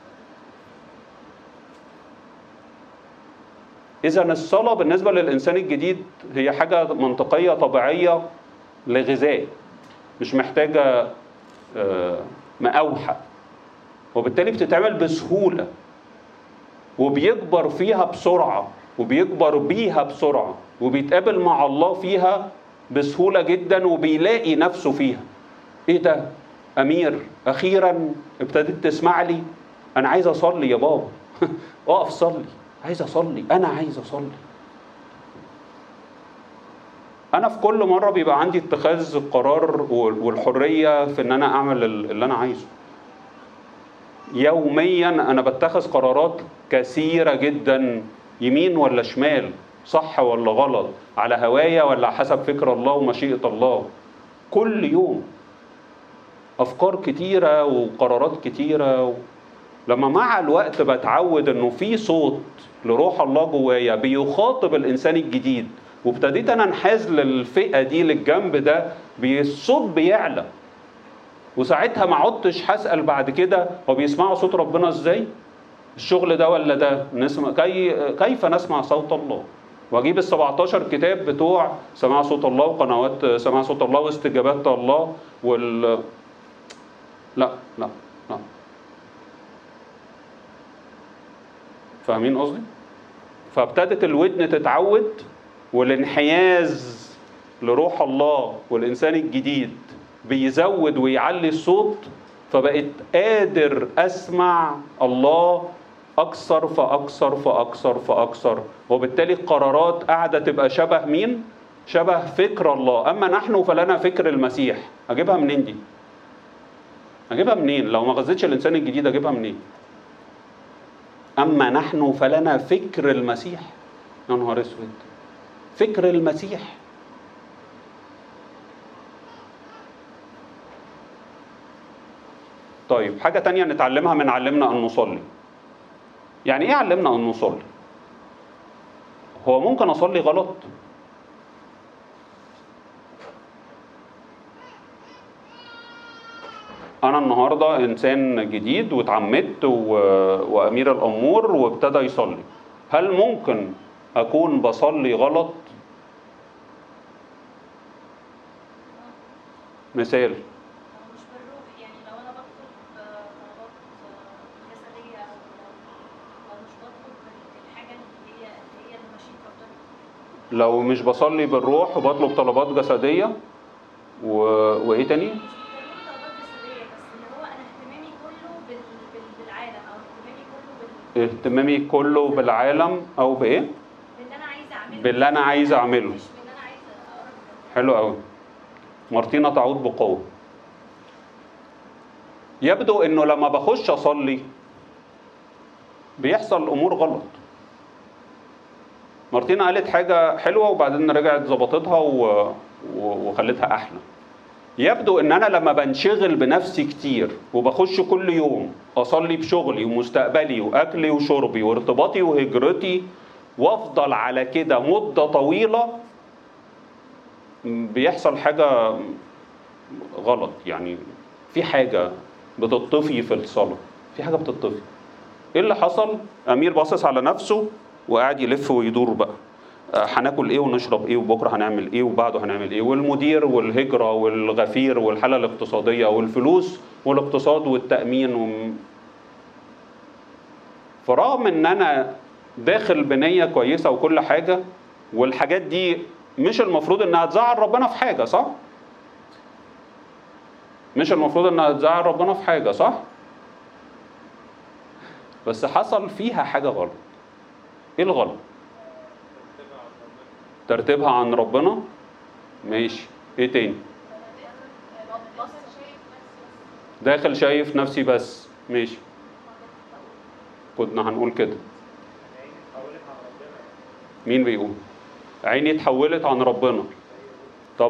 اذا الصلاه بالنسبه للانسان الجديد هي حاجه منطقيه طبيعيه لغذاء مش محتاجه مقاوحه وبالتالي بتتعمل بسهوله وبيكبر فيها بسرعه وبيكبر بيها بسرعه وبيتقابل مع الله فيها بسهوله جدا وبيلاقي نفسه فيها ايه ده امير اخيرا ابتديت تسمع لي انا عايز اصلي يا بابا اقف صلي عايز اصلي انا عايز اصلي انا في كل مره بيبقى عندي اتخاذ القرار والحريه في ان انا اعمل اللي انا عايزه يوميا انا بتخذ قرارات كثيره جدا يمين ولا شمال صح ولا غلط على هوايا ولا حسب فكر الله ومشيئه الله كل يوم افكار كتيره وقرارات كتيره و... لما مع الوقت بتعود انه في صوت لروح الله جوايا بيخاطب الانسان الجديد وابتديت انا انحاز للفئه دي للجنب ده بي- الصوت بيعلى وساعتها ما عدتش هسال بعد كده هو بيسمعوا صوت ربنا ازاي الشغل ده ولا ده نسمع كي كيف نسمع صوت الله واجيب ال 17 كتاب بتوع سماع صوت الله وقنوات سماع صوت الله واستجابات الله وال لا لا لا فاهمين قصدي؟ فابتدت الودن تتعود والانحياز لروح الله والانسان الجديد بيزود ويعلي الصوت فبقيت قادر اسمع الله اكثر فاكثر فاكثر فاكثر وبالتالي القرارات قاعده تبقى شبه مين؟ شبه فكر الله اما نحن فلنا فكر المسيح اجيبها منين دي؟ اجيبها منين؟ لو ما غذيتش الانسان الجديد اجيبها منين؟ اما نحن فلنا فكر المسيح يا نهار اسود فكر المسيح طيب حاجة تانية نتعلمها من علمنا أن نصلي يعني إيه علمنا أن نصلي؟ هو ممكن أصلي غلط؟ أنا النهاردة إنسان جديد واتعمدت و... وأمير الأمور وابتدى يصلي هل ممكن أكون بصلي غلط؟ مثال هو مش بالروح يعني لو انا بطلب آه، طلبات آه، جسديه او او مش بطلب الحاجه اللي هي اللي هي اللي مشيئه ربنا لو مش بصلي بالروح وبطلب طلبات جسدية و... وإيه تاني؟ مش بطلب طلبات جسديه بس اللي هو انا اهتمامي كله بال... بال... بالعالم او اهتمامي كله بال... اهتمامي كله بالعالم أو بإيه؟ باللي انا عايزه اعمله باللي أنا عايز أعمله مش باللي انا عايزه اقرب من حلو قوي مارتينا تعود بقوة يبدو انه لما بخش اصلي بيحصل امور غلط مارتينا قالت حاجة حلوة وبعدين رجعت ظبطتها و... و... وخلتها احلى يبدو ان انا لما بنشغل بنفسي كتير وبخش كل يوم اصلي بشغلي ومستقبلي واكلي وشربي وارتباطي وهجرتي وافضل على كده مدة طويلة بيحصل حاجة غلط يعني في حاجة بتطفي في الصلاة في حاجة بتطفي ايه اللي حصل امير باصص على نفسه وقاعد يلف ويدور بقى آه، هناكل ايه ونشرب ايه وبكره هنعمل ايه وبعده هنعمل ايه والمدير والهجره والغفير والحاله الاقتصاديه والفلوس والاقتصاد والتامين وم... فرغم ان انا داخل بنيه كويسه وكل حاجه والحاجات دي مش المفروض انها تزعل ربنا في حاجه صح؟ مش المفروض انها تزعل ربنا في حاجه صح؟ بس حصل فيها حاجه غلط. ايه الغلط؟ ترتيبها عن ربنا ماشي ايه تاني؟ داخل شايف نفسي بس ماشي كنا هنقول كده عيني اتحولت عن ربنا مين بيقول؟ عيني اتحولت عن ربنا طب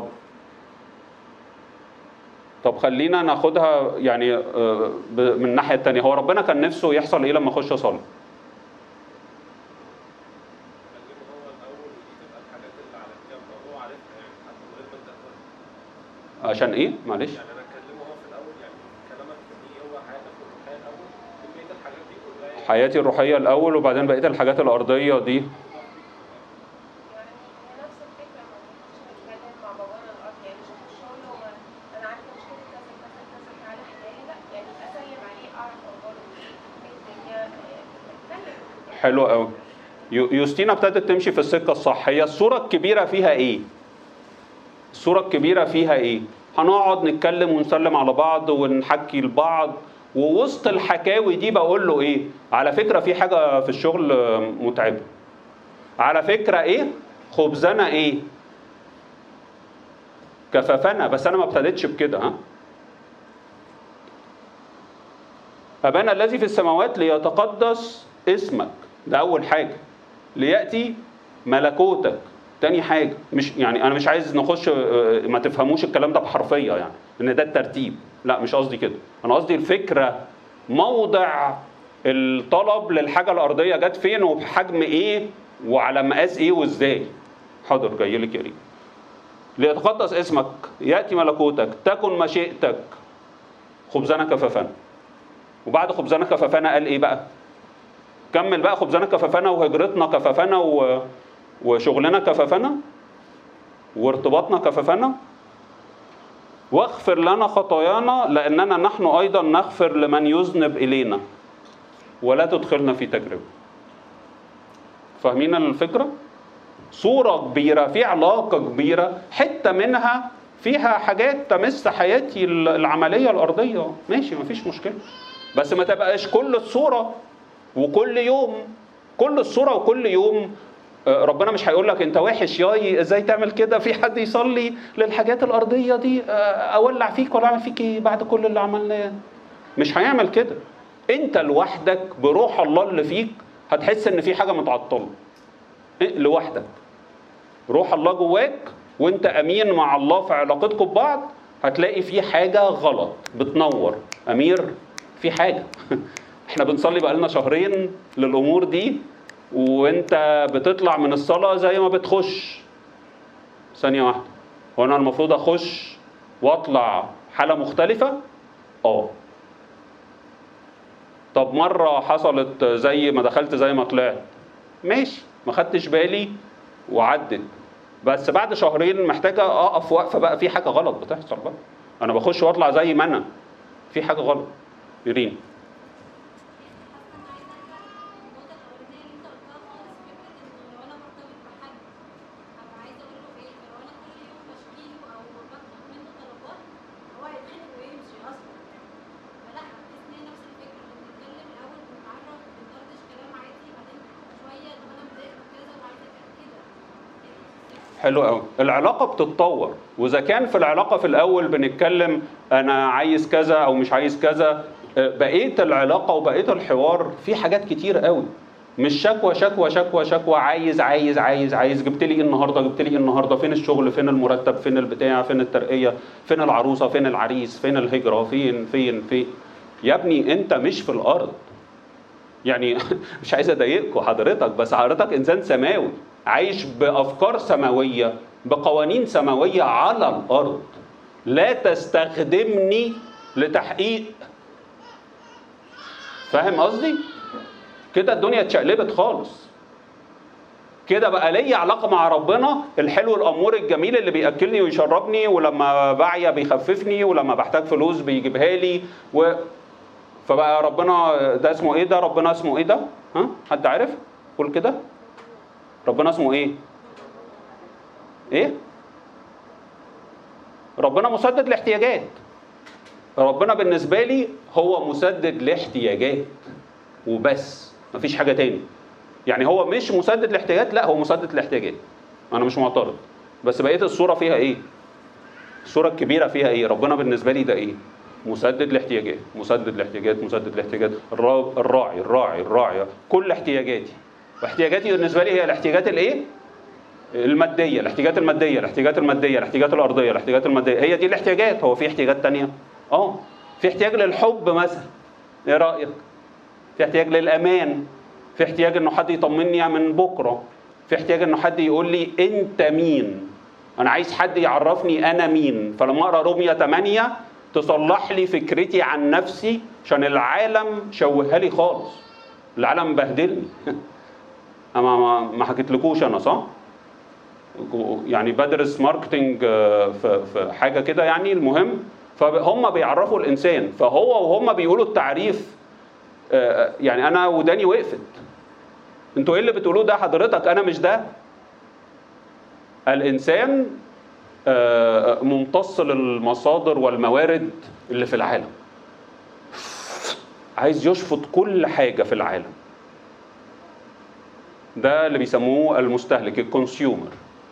طب خلينا ناخدها يعني آه، ب- من الناحية التانية هو ربنا كان نفسه يحصل ايه لما اخش اصلي؟ كلمه هو الاول ودي تبقى الحاجات اللي على الجنب هو عارفها يعني حتى من غير ما انت تقولها. عشان ايه؟ معلش يعني انا اكلمه هو في الاول يعني كلامك في دي هو حياتك الروحيه الاول كميه الحاجات دي كلها يعني حياتي الروحية الأول وبعدين بقية الحاجات الأرضية دي يعني هي نفس الفكرة ما بنخش نتكلم مع بابانا الأرض يعني مش هخش أقول له ما- أنا عارفة مشكلة كذا كذا كذا تعالى حلها لا يعني أسلم عليه أعرف أخباره إيه الدنيا آه، نتكلم حلو قوي يو- يوستينا ابتدت تمشي في السكة الصح هي الصورة الكبيرة فيها ايه؟ الصورة الكبيرة فيها ايه؟ هنقعد نتكلم ونسلم على بعض ونحكي لبعض ووسط الحكاوي دي بقول له ايه؟ على فكرة في حاجة في الشغل متعبة. على فكرة ايه؟ خبزنا ايه؟ كفافنا بس انا ما ابتديتش بكده ها؟ أبانا الذي في السماوات ليتقدس اسمك ده أول حاجة ليأتي ملكوتك تاني حاجة مش يعني أنا مش عايز نخش آه، ما تفهموش الكلام ده بحرفية يعني إن ده الترتيب لا مش قصدي كده أنا قصدي الفكرة موضع الطلب للحاجة الأرضية جت فين وبحجم إيه وعلى مقاس إيه وإزاي حاضر جاي لك يا ريم ليتقدس اسمك ياتي ملكوتك تكن مشيئتك خبزنا كفافنا وبعد خبزنا كفافنا قال ايه بقى كمل بقى خبزنا كفافنا وهجرتنا كفافنا و... وشغلنا كفافنا وارتباطنا كفافنا واغفر لنا خطايانا لاننا نحن ايضا نغفر لمن يذنب الينا ولا تدخلنا في تجربه فاهمين الفكره صوره كبيره في علاقه كبيره حته منها فيها حاجات تمس حياتي العمليه الارضيه ماشي مفيش مشكله بس ما تبقاش كل الصوره وكل يوم كل الصوره وكل يوم آه، ربنا مش هيقول لك انت وحش ياي ازاي تعمل كده في حد يصلي للحاجات الارضيه دي آه، اولع فيك ولا اعمل فيك ايه بعد كل اللي عملناه مش هيعمل كده انت لوحدك بروح الله اللي فيك هتحس ان في حاجه متعطله إيه؟ لوحدك روح الله جواك وانت امين مع الله في علاقتكم ببعض هتلاقي في حاجه غلط بتنور امير في حاجه احنا بنصلي بقالنا شهرين للامور دي وانت بتطلع من الصلاه زي ما بتخش ثانيه واحده هو انا المفروض اخش واطلع حاله مختلفه اه طب مره حصلت زي ما دخلت زي ما طلعت ماشي ما خدتش بالي وعدت بس بعد شهرين محتاجه اقف وقفه بقى في حاجه غلط بتحصل بقى انا بخش واطلع زي ما انا في حاجه غلط يرين حلو قوي العلاقه بتتطور واذا كان في العلاقه في الاول بنتكلم انا عايز كذا او مش عايز كذا آه، بقيه العلاقه وبقيه الحوار في حاجات كتير قوي مش شكوى شكوى شكوى شكوى عايز عايز عايز عايز جبت لي ايه النهارده جبت لي ايه النهارده فين الشغل فين المرتب فين البتاع فين الترقيه فين العروسه فين العريس فين الهجره فين فين فين يا ابني انت مش في الارض يعني مش عايز اضايقكم حضرتك بس حضرتك انسان سماوي عايش بافكار سماويه بقوانين سماويه على الارض لا تستخدمني لتحقيق فاهم قصدي كده الدنيا اتشقلبت خالص كده بقى ليا علاقه مع ربنا الحلو الامور الجميل اللي بياكلني ويشربني ولما بعيا بيخففني ولما بحتاج فلوس بيجيبها لي و... فبقى ربنا ده اسمه ايه ده ربنا اسمه ايه ده ها حد عارف قول كده ربنا اسمه ايه ايه ربنا مسدد لاحتياجات ربنا بالنسبه لي هو مسدد لاحتياجات وبس مفيش حاجه تاني يعني هو مش مسدد لاحتياجات لا هو مسدد لاحتياجات انا مش معترض بس بقيه الصوره فيها ايه الصوره الكبيره فيها ايه ربنا بالنسبه لي ده ايه مسدد لاحتياجات مسدد لاحتياجات مسدد لاحتياجات الرا- الراعي الراعي الراعي كل احتياجاتي واحتياجاتي بالنسبه لي هي الاحتياجات الايه الماديه الاحتياجات الماديه الاحتياجات الماديه الاحتياجات الارضيه الاحتياجات الماديه هي دي الاحتياجات هو في احتياجات تانية اه في احتياج للحب مثلا ايه رايك في احتياج للامان في احتياج انه حد يطمني من بكره في احتياج انه حد يقول لي انت مين انا عايز حد يعرفني انا مين فلما اقرا رومية 8 تصلح لي فكرتي عن نفسي عشان العالم شوهها لي خالص العالم بهدلني انا ما ما حكيتلكوش انا صح يعني بدرس ماركتنج آه، في في حاجه كده يعني المهم فهم بيعرفوا الانسان فهو وهم بيقولوا التعريف آه، يعني انا وداني وقفت انتوا ايه اللي بتقولوه ده حضرتك انا مش ده الانسان آه، ممتص للمصادر والموارد اللي في العالم عايز يشفط كل حاجه في العالم ده اللي بيسموه المستهلك الكونسيومر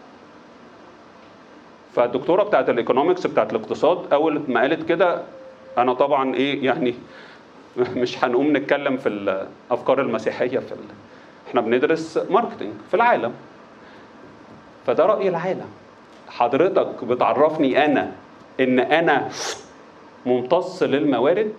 فالدكتوره بتاعت الايكونومكس بتاعت الاقتصاد اول ما قالت كده انا طبعا ايه يعني مش هنقوم نتكلم في الافكار المسيحيه في ال... احنا بندرس ماركتنج في العالم فده راي العالم حضرتك بتعرفني انا ان انا ممتص للموارد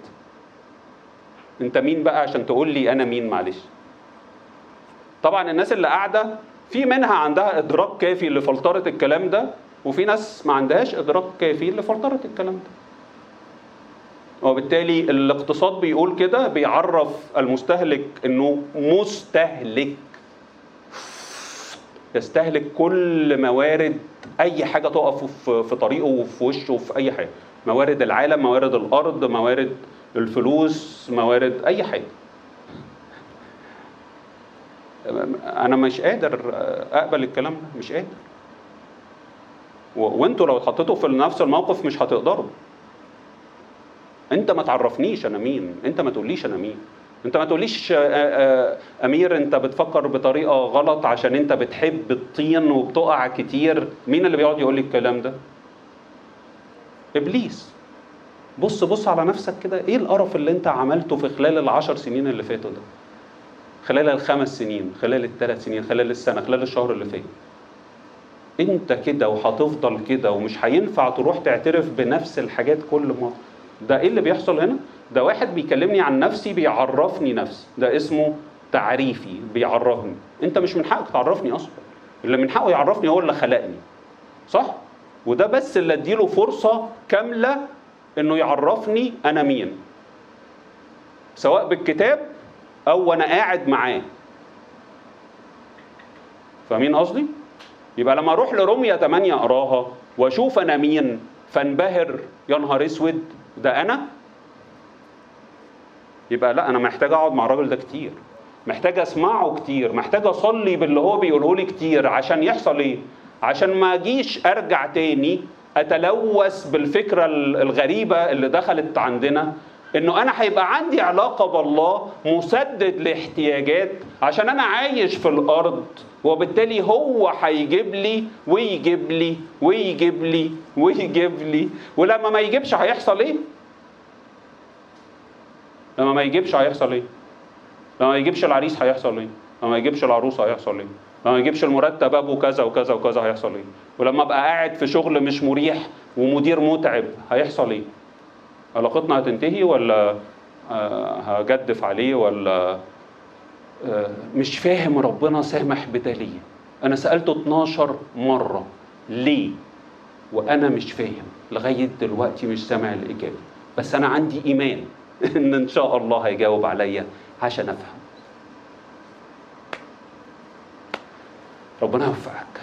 انت مين بقى عشان تقول لي انا مين معلش طبعا الناس اللي قاعده في منها عندها ادراك كافي لفلتره الكلام ده وفي ناس ما عندهاش ادراك كافي لفلتره الكلام ده وبالتالي الاقتصاد بيقول كده بيعرف المستهلك انه مستهلك يستهلك كل موارد اي حاجه تقف في في طريقه وفي وشه وفي اي حاجه موارد العالم موارد الارض موارد الفلوس موارد اي حاجه انا مش قادر اقبل الكلام ده مش قادر و- وانتوا لو اتحطيتوا في نفس الموقف مش هتقدروا انت ما تعرفنيش انا مين انت ما تقوليش انا مين انت ما تقوليش آه، آه، امير انت بتفكر بطريقه غلط عشان انت بتحب الطين وبتقع كتير مين اللي بيقعد يقول لي الكلام ده ابليس بص بص على نفسك كده ايه القرف اللي انت عملته في خلال العشر سنين اللي فاتوا ده خلال الخمس سنين خلال الثلاث سنين خلال السنه خلال الشهر اللي فات انت كده وهتفضل كده ومش هينفع تروح تعترف بنفس الحاجات كل مره ده ايه اللي بيحصل هنا ده واحد بيكلمني عن نفسي بيعرفني نفسي ده اسمه تعريفي بيعرفني انت مش من حقك تعرفني اصلا اللي من حقه يعرفني هو اللي خلقني صح وده بس اللي اديله فرصه كامله انه يعرفني انا مين سواء بالكتاب او وانا قاعد معاه فاهمين قصدي يبقى لما اروح لرمية 8 اقراها واشوف انا مين فانبهر يا نهار اسود ده انا يبقى لا انا محتاج اقعد مع الراجل ده كتير محتاج اسمعه كتير محتاج اصلي باللي هو بيقوله لي كتير عشان يحصل ايه عشان ما اجيش ارجع تاني اتلوث بالفكره الغريبه اللي دخلت عندنا انه انا هيبقى عندي علاقه بالله مسدد لاحتياجات عشان انا عايش في الارض وبالتالي هو هيجيب لي ويجيب لي ويجيب لي ويجيب لي ولما ما يجيبش هيحصل ايه؟ لما ما يجيبش هيحصل ايه؟ لما ما يجيبش العريس هيحصل ايه؟ لما ما يجيبش العروسه هيحصل ايه؟ لما ما يجيبش المرتب ابو كذا وكذا وكذا هيحصل ايه؟ ولما ابقى قاعد في شغل مش مريح ومدير متعب هيحصل ايه؟ علاقتنا هتنتهي ولا آه، هجدف عليه ولا آه، مش فاهم ربنا سامح بده ليه انا سالته 12 مره ليه وانا مش فاهم لغايه دلوقتي مش سامع الاجابه بس انا عندي ايمان ان ان شاء الله هيجاوب عليا عشان افهم ربنا يوفقك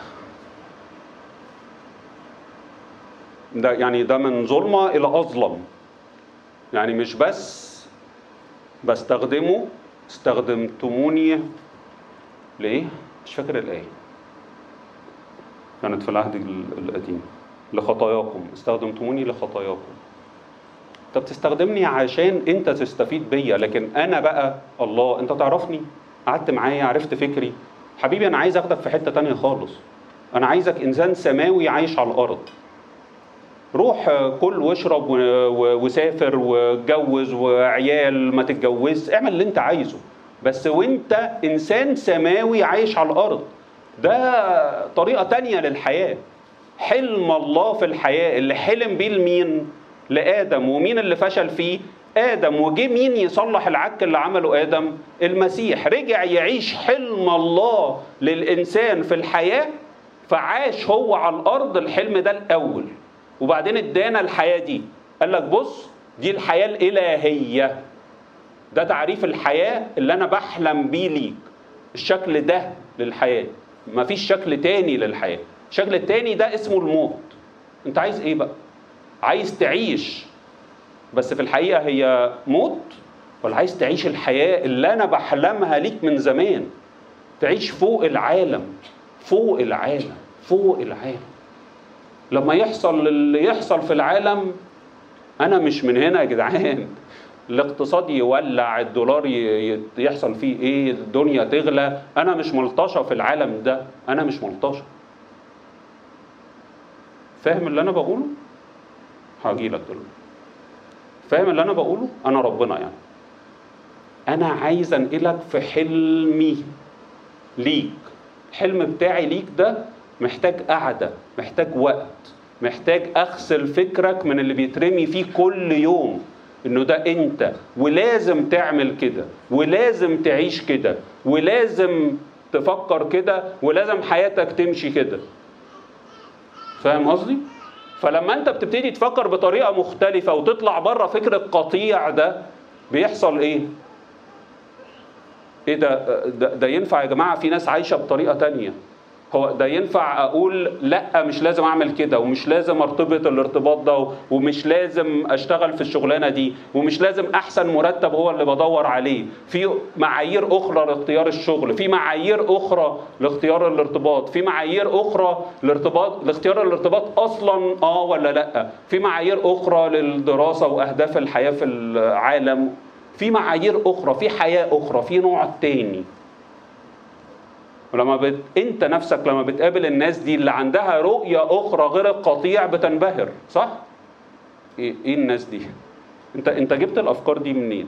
ده يعني ده من ظلمه الى اظلم يعني مش بس بستخدمه استخدمتموني ليه؟ مش فاكر الآية كانت في العهد ال- القديم لخطاياكم استخدمتموني لخطاياكم انت بتستخدمني عشان انت تستفيد بيا لكن انا بقى الله انت تعرفني قعدت معايا عرفت فكري حبيبي انا عايز اخدك في حتة تانية خالص انا عايزك انسان سماوي عايش على الارض روح كل واشرب و- و- وسافر واتجوز وعيال ما تتجوز اعمل اللي انت عايزه بس وانت انسان سماوي عايش على الارض ده طريقة تانية للحياة حلم الله في الحياة اللي حلم بيه لمين لآدم ومين اللي فشل فيه آدم وجه مين يصلح العك اللي عمله آدم المسيح رجع يعيش حلم الله للإنسان في الحياة فعاش هو على الأرض الحلم ده الأول وبعدين ادانا الحياة دي قال لك بص دي الحياة الإلهية ده تعريف الحياة اللي أنا بحلم بيه ليك الشكل ده للحياة مفيش شكل تاني للحياة الشكل التاني ده اسمه الموت انت عايز ايه بقى عايز تعيش بس في الحقيقة هي موت ولا عايز تعيش الحياة اللي أنا بحلمها ليك من زمان تعيش فوق العالم فوق العالم فوق العالم لما يحصل اللي يحصل في العالم انا مش من هنا يا جدعان الاقتصاد يولع الدولار ي- ي- يحصل فيه ايه الدنيا تغلى انا مش ملطشه في العالم ده انا مش ملطشه فاهم اللي انا بقوله هاجي لك دلوقتي فاهم اللي انا بقوله انا ربنا يعني انا عايز انقلك في حلمي ليك الحلم بتاعي ليك ده محتاج قعدة محتاج وقت محتاج أغسل فكرك من اللي بيترمي فيه كل يوم إنه ده أنت ولازم تعمل كده ولازم تعيش كده ولازم تفكر كده ولازم حياتك تمشي كده فاهم قصدي فلما انت بتبتدي تفكر بطريقه مختلفه وتطلع بره فكر القطيع ده بيحصل ايه ايه ده ده, ده ينفع يا جماعه في ناس عايشه بطريقه تانية هو ده ينفع اقول لا مش لازم اعمل كده ومش لازم ارتبط الارتباط ده ومش لازم اشتغل في الشغلانه دي ومش لازم احسن مرتب هو اللي بدور عليه في معايير اخرى لاختيار الشغل في معايير اخرى لاختيار الارتباط في معايير اخرى لارتباط لاختيار الارتباط اصلا اه ولا لا في معايير اخرى للدراسه واهداف الحياه في العالم في معايير اخرى في حياه اخرى في نوع تاني ولما بت... انت نفسك لما بتقابل الناس دي اللي عندها رؤيه اخرى غير القطيع بتنبهر صح ايه, إيه الناس دي انت انت جبت الافكار دي منين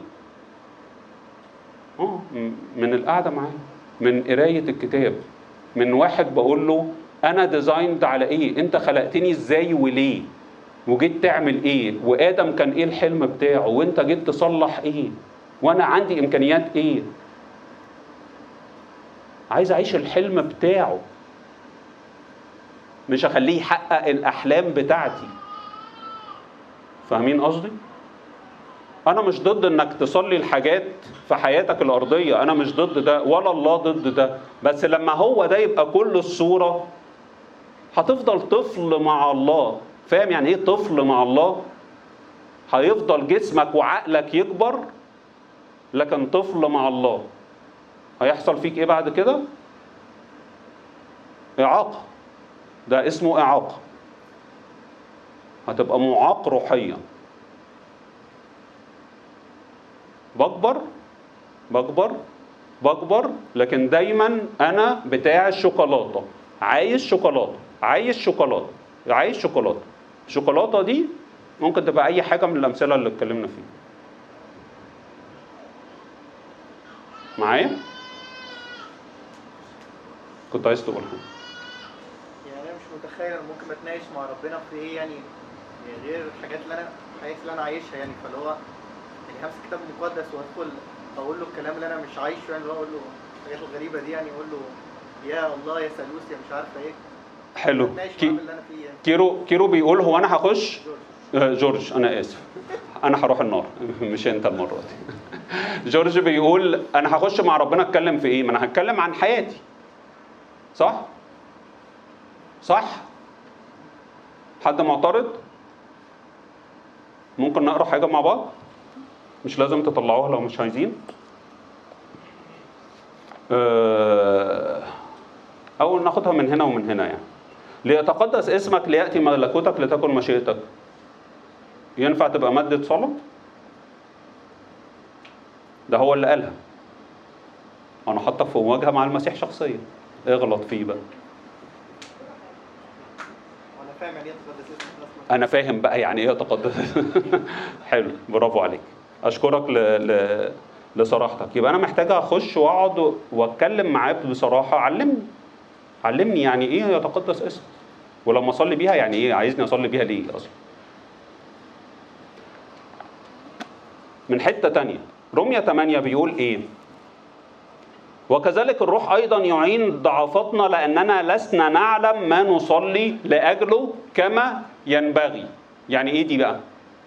اه م- من القعده معاه من قرايه الكتاب من واحد بقول له انا ديزايند على ايه انت خلقتني ازاي وليه وجيت تعمل ايه وادم كان ايه الحلم بتاعه وانت جيت تصلح ايه وانا عندي امكانيات ايه عايز اعيش الحلم بتاعه مش اخليه يحقق الاحلام بتاعتي فاهمين قصدي انا مش ضد انك تصلي الحاجات في حياتك الارضيه انا مش ضد ده ولا الله ضد ده بس لما هو ده يبقى كل الصوره هتفضل طفل مع الله فاهم يعني ايه طفل مع الله هيفضل جسمك وعقلك يكبر لكن طفل مع الله هيحصل فيك ايه بعد كده اعاقه ده اسمه اعاقه هتبقى معاق روحيا بكبر بكبر بكبر لكن دايما انا بتاع الشوكولاته عايز شوكولاته عايز شوكولاته عايز شوكولاته الشوكولاته دي ممكن تبقى اي حاجه من الامثله اللي اتكلمنا فيها معايا كنت عايز تقول حاجه يعني انا مش متخيل انا ممكن اتناقش مع ربنا في ايه يعني غير الحاجات اللي انا الحاجات اللي انا عايشها يعني فاللي هو يعني همسك كتاب مقدس وادخل اقول له الكلام اللي انا مش عايشه يعني اللي هو اقول له الحاجات الغريبه دي يعني اقول له يا الله يا ثالوث يا مش عارفه ايه حلو اتناقش كي معاه باللي انا فيه يعني كيرو كيرو بيقول هو انا هخش جورج. آه، جورج انا اسف انا هروح النار مش انت المره دي جورج بيقول انا هخش مع ربنا اتكلم في ايه ما انا هتكلم عن حياتي صح صح حد معترض ممكن نقرا حاجه مع بعض مش لازم تطلعوها لو مش عايزين آه، او ناخدها من هنا ومن هنا يعني ليتقدس اسمك لياتي ملكوتك لتكن مشيئتك ينفع تبقى مادة صلاة؟ ده هو اللي قالها أنا حاطك في مواجهة مع المسيح شخصيا اغلط فيه بقى وانا فاهم يعني ايه تقدس اسمك اصلا أنا فاهم بقى يعني إيه يتقدس حلو برافو عليك أشكرك ل... ل... لصراحتك يبقى أنا محتاج أخش وأقعد وأتكلم معاه بصراحة علمني علمني يعني إيه يتقدس اسم ولما أصلي بيها يعني إيه عايزني أصلي بيها ليه أصلا من حتة تانية رمية 8 بيقول إيه وكذلك الروح أيضا يعين ضعفاتنا لأننا لسنا نعلم ما نصلي لأجله كما ينبغي يعني إيه دي بقى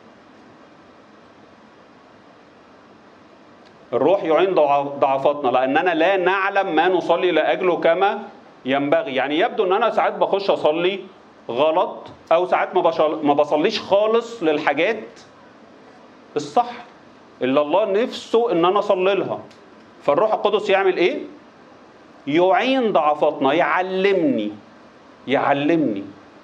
الروح يعين ضع- ضعفاتنا لأننا لا نعلم ما نصلي لأجله كما ينبغي يعني يبدو أن أنا ساعات بخش أصلي غلط أو ساعات ما بشل- ما بصليش خالص للحاجات الصح اللي الله نفسه ان انا اصلي لها فالروح القدس يعمل ايه يعين ضعفاتنا يعلمني يعلمني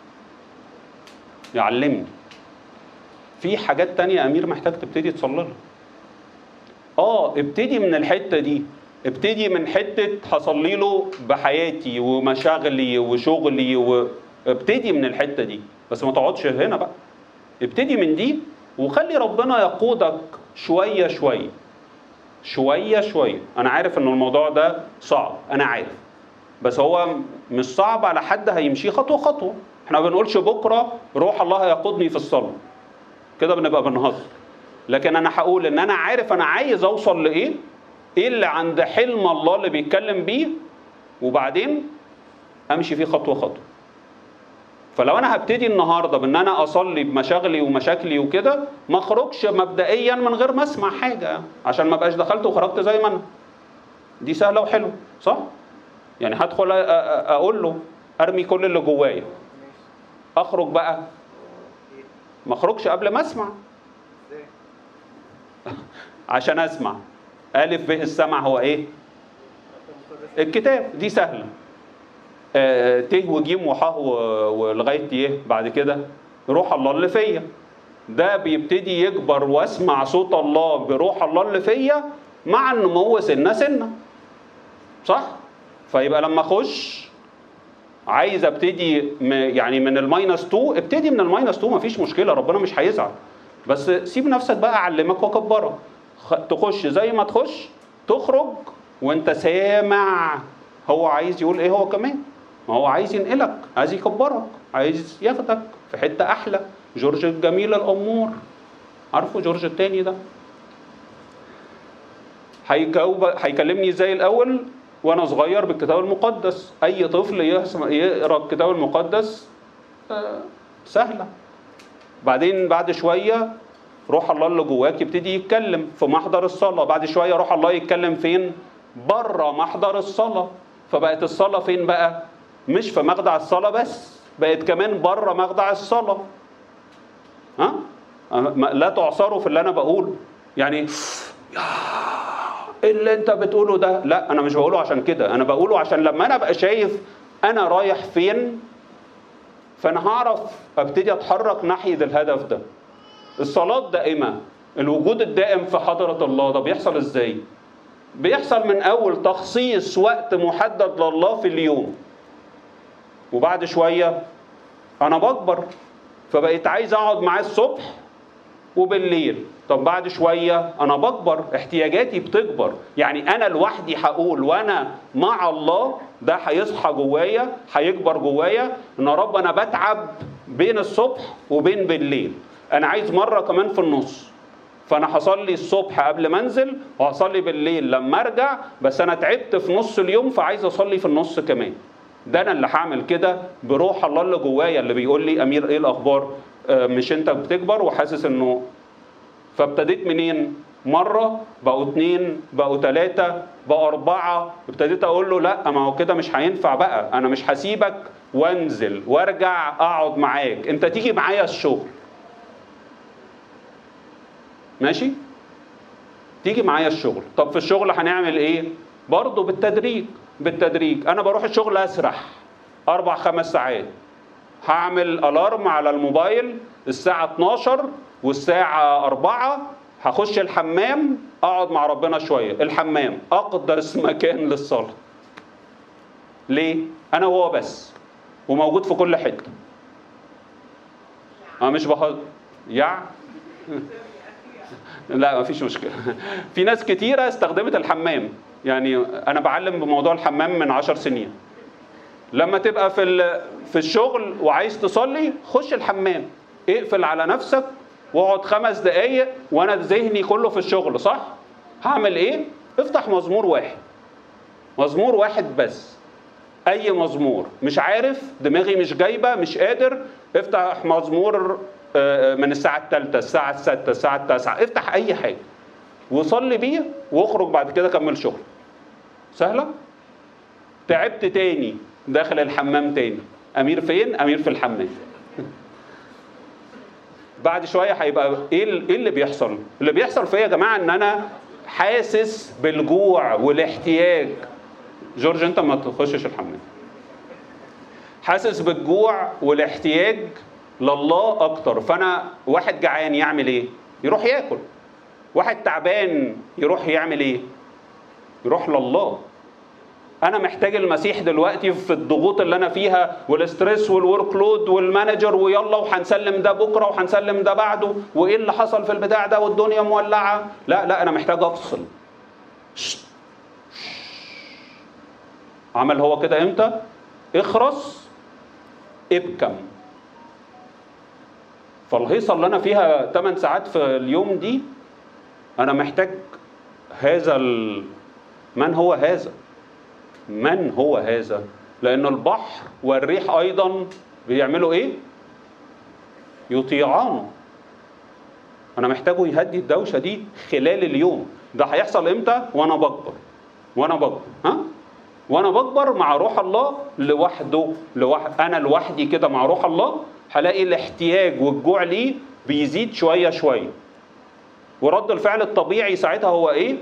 يعلمني في حاجات تانية يا امير محتاج تبتدي تصلي لها اه ابتدي من الحته دي ابتدي من حته هصلي له بحياتي ومشاغلي وشغلي و... ابتدي من الحته دي بس ما تقعدش هنا بقى ابتدي من دي وخلي ربنا يقودك شويه شويه شويه شويه انا عارف ان الموضوع ده صعب انا عارف بس هو مش صعب على حد هيمشيه خطوه خطوه احنا ما بنقولش بكره روح الله هيقودني في الصلاه كده بنبقى بنهزر لكن انا هقول ان انا عارف انا عايز اوصل لايه ايه اللي عند حلم الله اللي بيتكلم بيه وبعدين امشي فيه خطوه خطوه فلو انا هبتدي النهارده بان انا اصلي بمشاغلي ومشاكلي وكده ما اخرجش مبدئيا من غير ما اسمع حاجه عشان ما بقاش دخلت وخرجت زي ما انا دي سهله وحلوه صح يعني هدخل أ- أ- اقول له ارمي كل اللي جوايا اخرج بقى ما اخرجش قبل ما اسمع ازاي؟ عشان اسمع الف ب السمع هو ايه الكتاب دي سهله آه، ت وجيم وح و- ولغايه ي بعد كده روح الله اللي فيا ده بيبتدي يكبر واسمع صوت الله بروح الله اللي فيا مع النمو سنه سنه صح فيبقى لما اخش عايز ابتدي م- يعني من الماينس 2 ابتدي من الماينس 2 مفيش مشكله ربنا مش هيزعل بس سيب نفسك بقى اعلمك واكبرك خ- تخش زي ما تخش تخرج وانت سامع هو عايز يقول ايه هو كمان ما هو عايز ينقلك عايز يكبرك عايز ياخدك في حته احلى جورج الجميل الامور عارفه جورج التاني ده هيجاوب هيكلمني زي الاول وانا صغير بالكتاب المقدس اي طفل يسمع يقرا الكتاب المقدس آه، سهله بعدين بعد شويه روح الله اللي جواك يبتدي يتكلم في محضر الصلاه بعد شويه روح الله يتكلم فين بره محضر الصلاه فبقت الصلاه فين بقى مش في مخدع الصلاه بس بقت كمان بره مخدع الصلاه ها ما- لا تعصروا في اللي انا بقوله يعني اللي انت بتقوله ده لا انا مش بقوله عشان كده انا بقوله عشان لما انا ابقى شايف انا رايح فين فانا هعرف ابتدي اتحرك ناحيه الهدف ده الصلاه الدائمه الوجود الدائم في حضره الله ده بيحصل ازاي بيحصل من اول تخصيص وقت محدد لله في اليوم وبعد شويه انا بكبر فبقيت عايز اقعد معاه الصبح وبالليل طب بعد شوية أنا بكبر احتياجاتي بتكبر يعني أنا لوحدي هقول وأنا مع الله ده هيصحى جوايا هيكبر جوايا إن يا رب أنا بتعب بين الصبح وبين بالليل أنا عايز مرة كمان في النص فأنا هصلي الصبح قبل ما أنزل وهصلي بالليل لما أرجع بس أنا تعبت في نص اليوم فعايز أصلي في النص كمان ده انا اللي هعمل كده بروح الله اللي جوايا اللي بيقول لي امير ايه الاخبار آه، مش انت بتكبر وحاسس انه فابتديت منين مره بقوا اتنين بقوا تلاته بقوا اربعه ابتديت اقول له لا ما هو كده مش هينفع بقى انا مش هسيبك وانزل وارجع اقعد معاك انت تيجي معايا الشغل ماشي تيجي معايا الشغل طب في الشغل هنعمل ايه برضه بالتدريج بالتدريج انا بروح الشغل اسرح اربع خمس ساعات هعمل الارم على الموبايل الساعه 12 والساعه 4 هخش الحمام اقعد مع ربنا شويه الحمام اقدس مكان للصلاه ليه انا وهو بس وموجود في كل حته انا مش بهزر يع لا مفيش مشكله في ناس كتيره استخدمت الحمام يعني انا بعلم بموضوع الحمام من عشر سنين لما تبقى في ال- في الشغل وعايز تصلي خش الحمام اقفل على نفسك واقعد خمس دقايق وانا ذهني كله في الشغل صح هعمل ايه افتح مزمور واحد مزمور واحد بس اي مزمور مش عارف دماغي مش جايبه مش قادر افتح مزمور آه، من الساعه الثالثه الساعه السادسه الساعه التاسعه افتح اي حاجه وصلي بيه واخرج بعد كده كمل شغل سهله تعبت تاني داخل الحمام تاني امير فين امير في الحمام بعد شويه هيبقى ايه ال- ايه اللي بيحصل اللي بيحصل فيا يا جماعه ان انا حاسس بالجوع والاحتياج جورج انت ما تخشش الحمام حاسس بالجوع والاحتياج لله اكتر فانا واحد جعان يعمل ايه يروح ياكل واحد تعبان يروح يعمل ايه يروح لله انا محتاج المسيح دلوقتي في الضغوط اللي انا فيها والاسترس والورك لود والمانجر ويلا وهنسلم ده بكره وهنسلم ده بعده وايه اللي حصل في البتاع ده والدنيا مولعه لا لا انا محتاج افصل شت. عمل هو كده امتى اخرس ابكم فالهيصه اللي انا فيها 8 ساعات في اليوم دي انا محتاج هذا ال... من هو هذا من هو هذا لان البحر والريح ايضا بيعملوا ايه يطيعانه انا محتاجه يهدي الدوشه دي خلال اليوم ده هيحصل امتى وانا بكبر وانا بكبر ها وانا بكبر مع روح الله لوحده لوحد انا لوحدي كده مع روح الله هلاقي الاحتياج والجوع ليه بيزيد شويه شويه ورد الفعل الطبيعي ساعتها هو ايه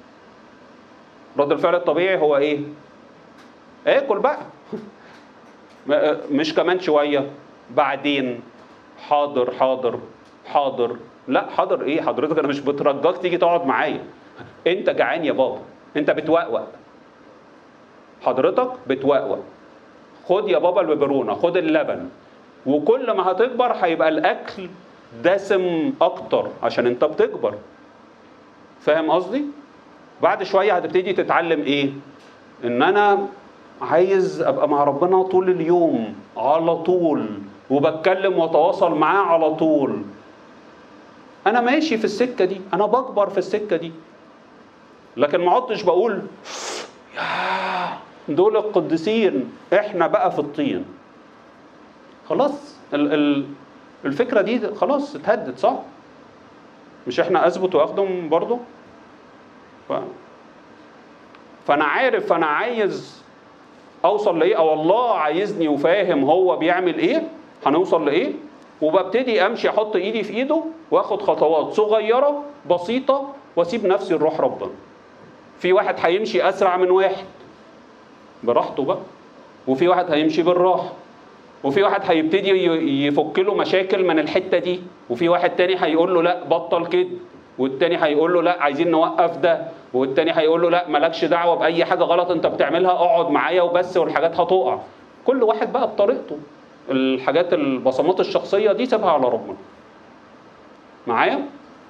رد الفعل الطبيعي هو ايه اكل بقى م- مش كمان شويه بعدين حاضر حاضر حاضر لا حاضر ايه حضرتك انا مش بترجاك تيجي تقعد معايا انت جعان يا بابا انت بتوقوق حضرتك بتوقوق خد يا بابا الببرونه خد اللبن وكل ما هتكبر هيبقى الاكل دسم اكتر عشان انت بتكبر فاهم قصدي بعد شويه هتبتدي تتعلم ايه ان انا عايز ابقى مع ربنا طول اليوم على طول وبتكلم واتواصل معاه على طول انا ماشي في السكه دي انا بكبر في السكه دي لكن ما عدتش بقول يا دول القديسين احنا بقى في الطين خلاص ال ال الفكره دي خلاص اتهدت صح مش احنا اثبت واخدم برضو ف... فانا عارف انا عايز اوصل لايه او الله عايزني وفاهم هو بيعمل ايه هنوصل لايه وببتدي امشي احط ايدي في ايده واخد خطوات صغيره بسيطه واسيب نفسي لروح ربنا في واحد هيمشي اسرع من واحد براحته بقى وفي واحد هيمشي بالراحه وفي واحد هيبتدي ي- يفك له مشاكل من الحته دي وفي واحد تاني هيقول له لا بطل كده والتاني هيقول له لا عايزين نوقف ده والتاني هيقول له لا مالكش دعوه باي حاجه غلط انت بتعملها اقعد معايا وبس والحاجات هتقع كل واحد بقى بطريقته الحاجات البصمات الشخصيه دي سيبها على ربنا معايا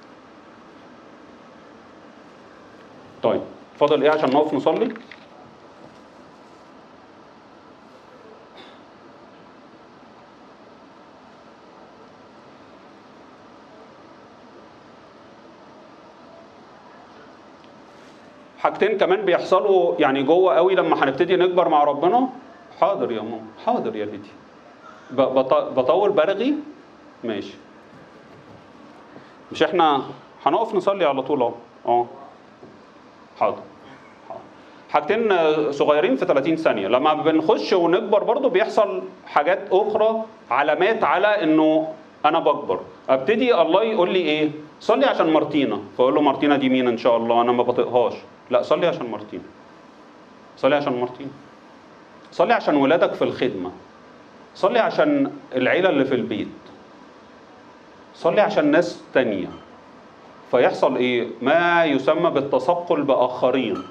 طيب فاضل ايه عشان نقف نصلي حاجتين كمان بيحصلوا يعني جوه قوي لما هنبتدي نكبر مع ربنا حاضر يا ماما حاضر يا ليدي ب- بط- بطول برغي ماشي مش احنا هنقف نصلي على طول اهو اه حاضر حاضر. حاجتين آه، صغيرين في 30 ثانيه لما بنخش ونكبر برضو بيحصل حاجات اخرى علامات على انه انا بكبر ابتدي الله يقول لي ايه صلي عشان مارتينا فاقول له مارتينا دي مين ان شاء الله انا ما بطيقهاش لا صلي عشان مارتينا صلي عشان مارتينا صلي عشان ولادك في الخدمه صلي عشان العيله اللي في البيت صلي عشان ناس تانية فيحصل ايه ما يسمى بالتثقل باخرين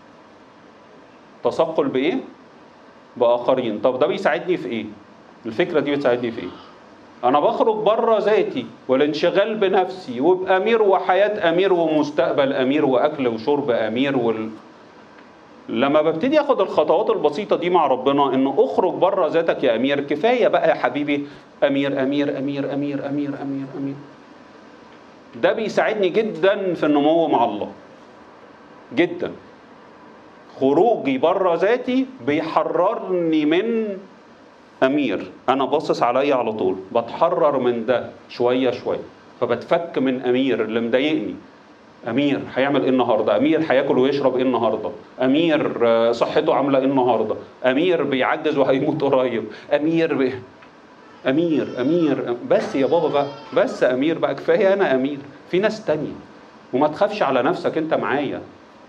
تثقل بايه باخرين طب ده بيساعدني في ايه الفكره دي بتساعدني في ايه انا بخرج بره ذاتي والانشغال بنفسي وابقى امير وحياه امير ومستقبل امير واكل وشرب امير وال... لما ببتدي اخد الخطوات البسيطه دي مع ربنا انه اخرج بره ذاتك يا امير كفايه بقى يا حبيبي امير امير امير امير امير امير امير ده بيساعدني جدا في النمو مع الله جدا خروجي بره ذاتي بيحررني من امير انا باصص عليا على طول بتحرر من ده شويه شويه فبتفك من امير اللي مضايقني امير هيعمل ايه النهارده امير هياكل ويشرب ايه النهارده امير آه، صحته عامله ايه النهارده امير بيعجز وهيموت قريب امير بي... امير امير بس يا بابا بقى بس امير بقى كفايه انا امير في ناس تانية وما تخافش على نفسك انت معايا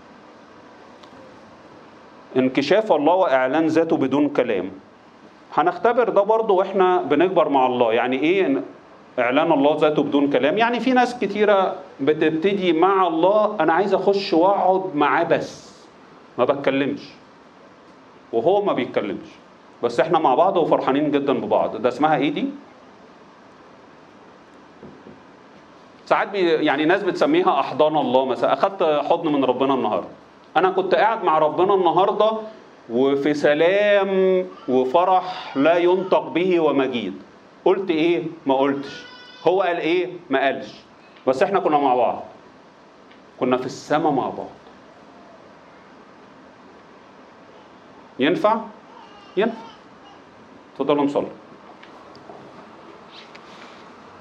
انكشاف الله واعلان ذاته بدون كلام هنختبر ده برضه واحنا بنكبر مع الله يعني ايه إن اعلان الله ذاته بدون كلام يعني في ناس كتيره بتبتدي مع الله انا عايز اخش واقعد معاه بس ما بتكلمش وهو ما بيتكلمش بس احنا مع بعض وفرحانين جدا ببعض ده اسمها ايه دي ساعات بي يعني ناس بتسميها احضان الله مثلا اخدت حضن من ربنا النهارده انا كنت قاعد مع ربنا النهارده وفي سلام وفرح لا ينطق به ومجيد قلت ايه ما قلتش هو قال ايه ما قالش بس احنا كنا مع بعض كنا في السماء مع بعض ينفع ينفع تفضلوا نصلي